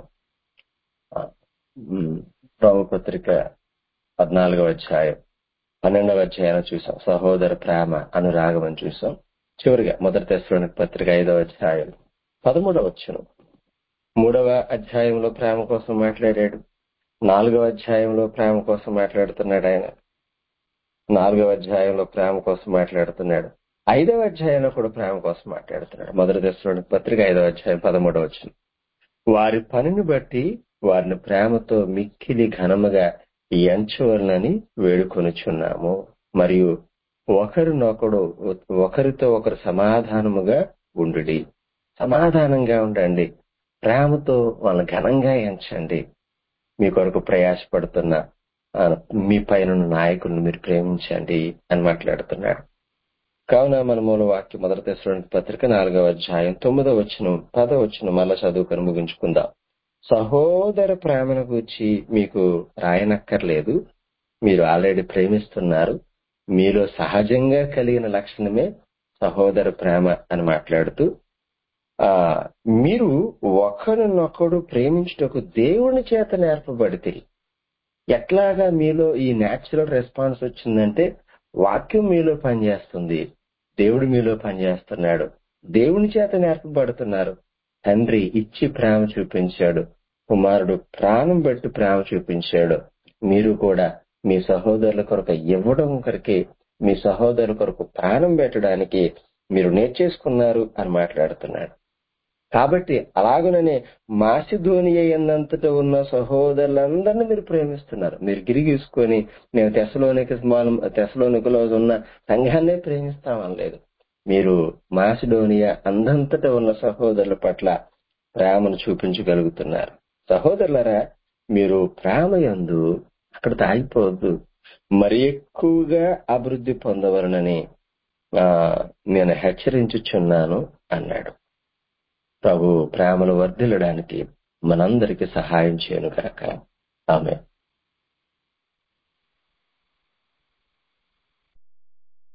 రోమపత్రిక పద్నాలుగో అధ్యాయం పన్నెండవ అధ్యాయం చూసాం సహోదర ప్రేమ అనురాగం అని చూసాం చివరిగా మొదటి దశలోని పత్రిక ఐదవ అధ్యాయం పదమూడవ వచ్చును మూడవ అధ్యాయంలో ప్రేమ కోసం మాట్లాడాడు నాలుగవ అధ్యాయంలో ప్రేమ కోసం మాట్లాడుతున్నాడు ఆయన నాలుగవ అధ్యాయంలో ప్రేమ కోసం మాట్లాడుతున్నాడు ఐదవ అధ్యాయంలో కూడా ప్రేమ కోసం మాట్లాడుతున్నాడు మొదటి దశలోని పత్రిక ఐదవ అధ్యాయం పదమూడవ వచ్చిన వారి పనిని బట్టి వారిని ప్రేమతో మిక్కిలి ఘనముగా ఎంచవలనని వేడుకొనుచున్నాము మరియు ఒకరినొకడు ఒకరితో ఒకరు సమాధానముగా ఉండుడి సమాధానంగా ఉండండి ప్రేమతో వాళ్ళని ఘనంగా ఎంచండి మీ కొరకు ప్రయాసపడుతున్న ఆ, మీ పైన ఉన్న నాయకులను మీరు ప్రేమించండి అని మాట్లాడుతున్నాడు కావున మన మూల వాక్యం మొదటి తెశలోనికి పత్రిక నాలుగవ అధ్యాయం తొమ్మిదవ వచ్చిన పదవ వచ్చిన మళ్ళా చదువుకొని ముగించుకుందాం సహోదర ప్రేమను గురించి మీకు రాయనక్కర్లేదు మీరు ఆల్రెడీ ప్రేమిస్తున్నారు మీలో సహజంగా కలిగిన లక్షణమే సహోదర ప్రేమ అని మాట్లాడుతూ ఆ మీరు ఒకరినొకడు ప్రేమించుటకు దేవుని చేత నేర్పబడితే ఎట్లాగా మీలో ఈ న్యాచురల్ రెస్పాన్స్ వచ్చిందంటే వాక్యం మీలో పనిచేస్తుంది దేవుడు మీలో పనిచేస్తున్నాడు దేవుని చేత నేర్పబడుతున్నారు తండ్రి ఇచ్చి ప్రేమ చూపించాడు కుమారుడు ప్రాణం పెట్టి ప్రేమ చూపించాడు మీరు కూడా మీ సహోదరుల కొరకు ఇవ్వడం కొరకే మీ సహోదరుల కొరకు ప్రాణం పెట్టడానికి మీరు నేర్చేసుకున్నారు అని మాట్లాడుతున్నాడు కాబట్టి అలాగనే మాసిధోని అన్నంతటా ఉన్న సహోదరులందరినీ మీరు ప్రేమిస్తున్నారు మీరు గిరిగీసుకొని నేను తెసలోనికి తెసలోనికలో ఉన్న సంఘాన్నే ప్రేమిస్తామని లేదు మీరు మాసిడోనియా అందంతటా ఉన్న సహోదరుల పట్ల ప్రేమను చూపించగలుగుతున్నారు సహోదరులరా మీరు ప్రేమ యందు అక్కడ తాగిపోవద్దు మరి ఎక్కువగా అభివృద్ధి పొందవలనని ఆ, నేను హెచ్చరించుచున్నాను అన్నాడు ప్రభు ప్రేమను వర్ధిల్లడానికి మనందరికీ సహాయం చేయను కాక ఆమె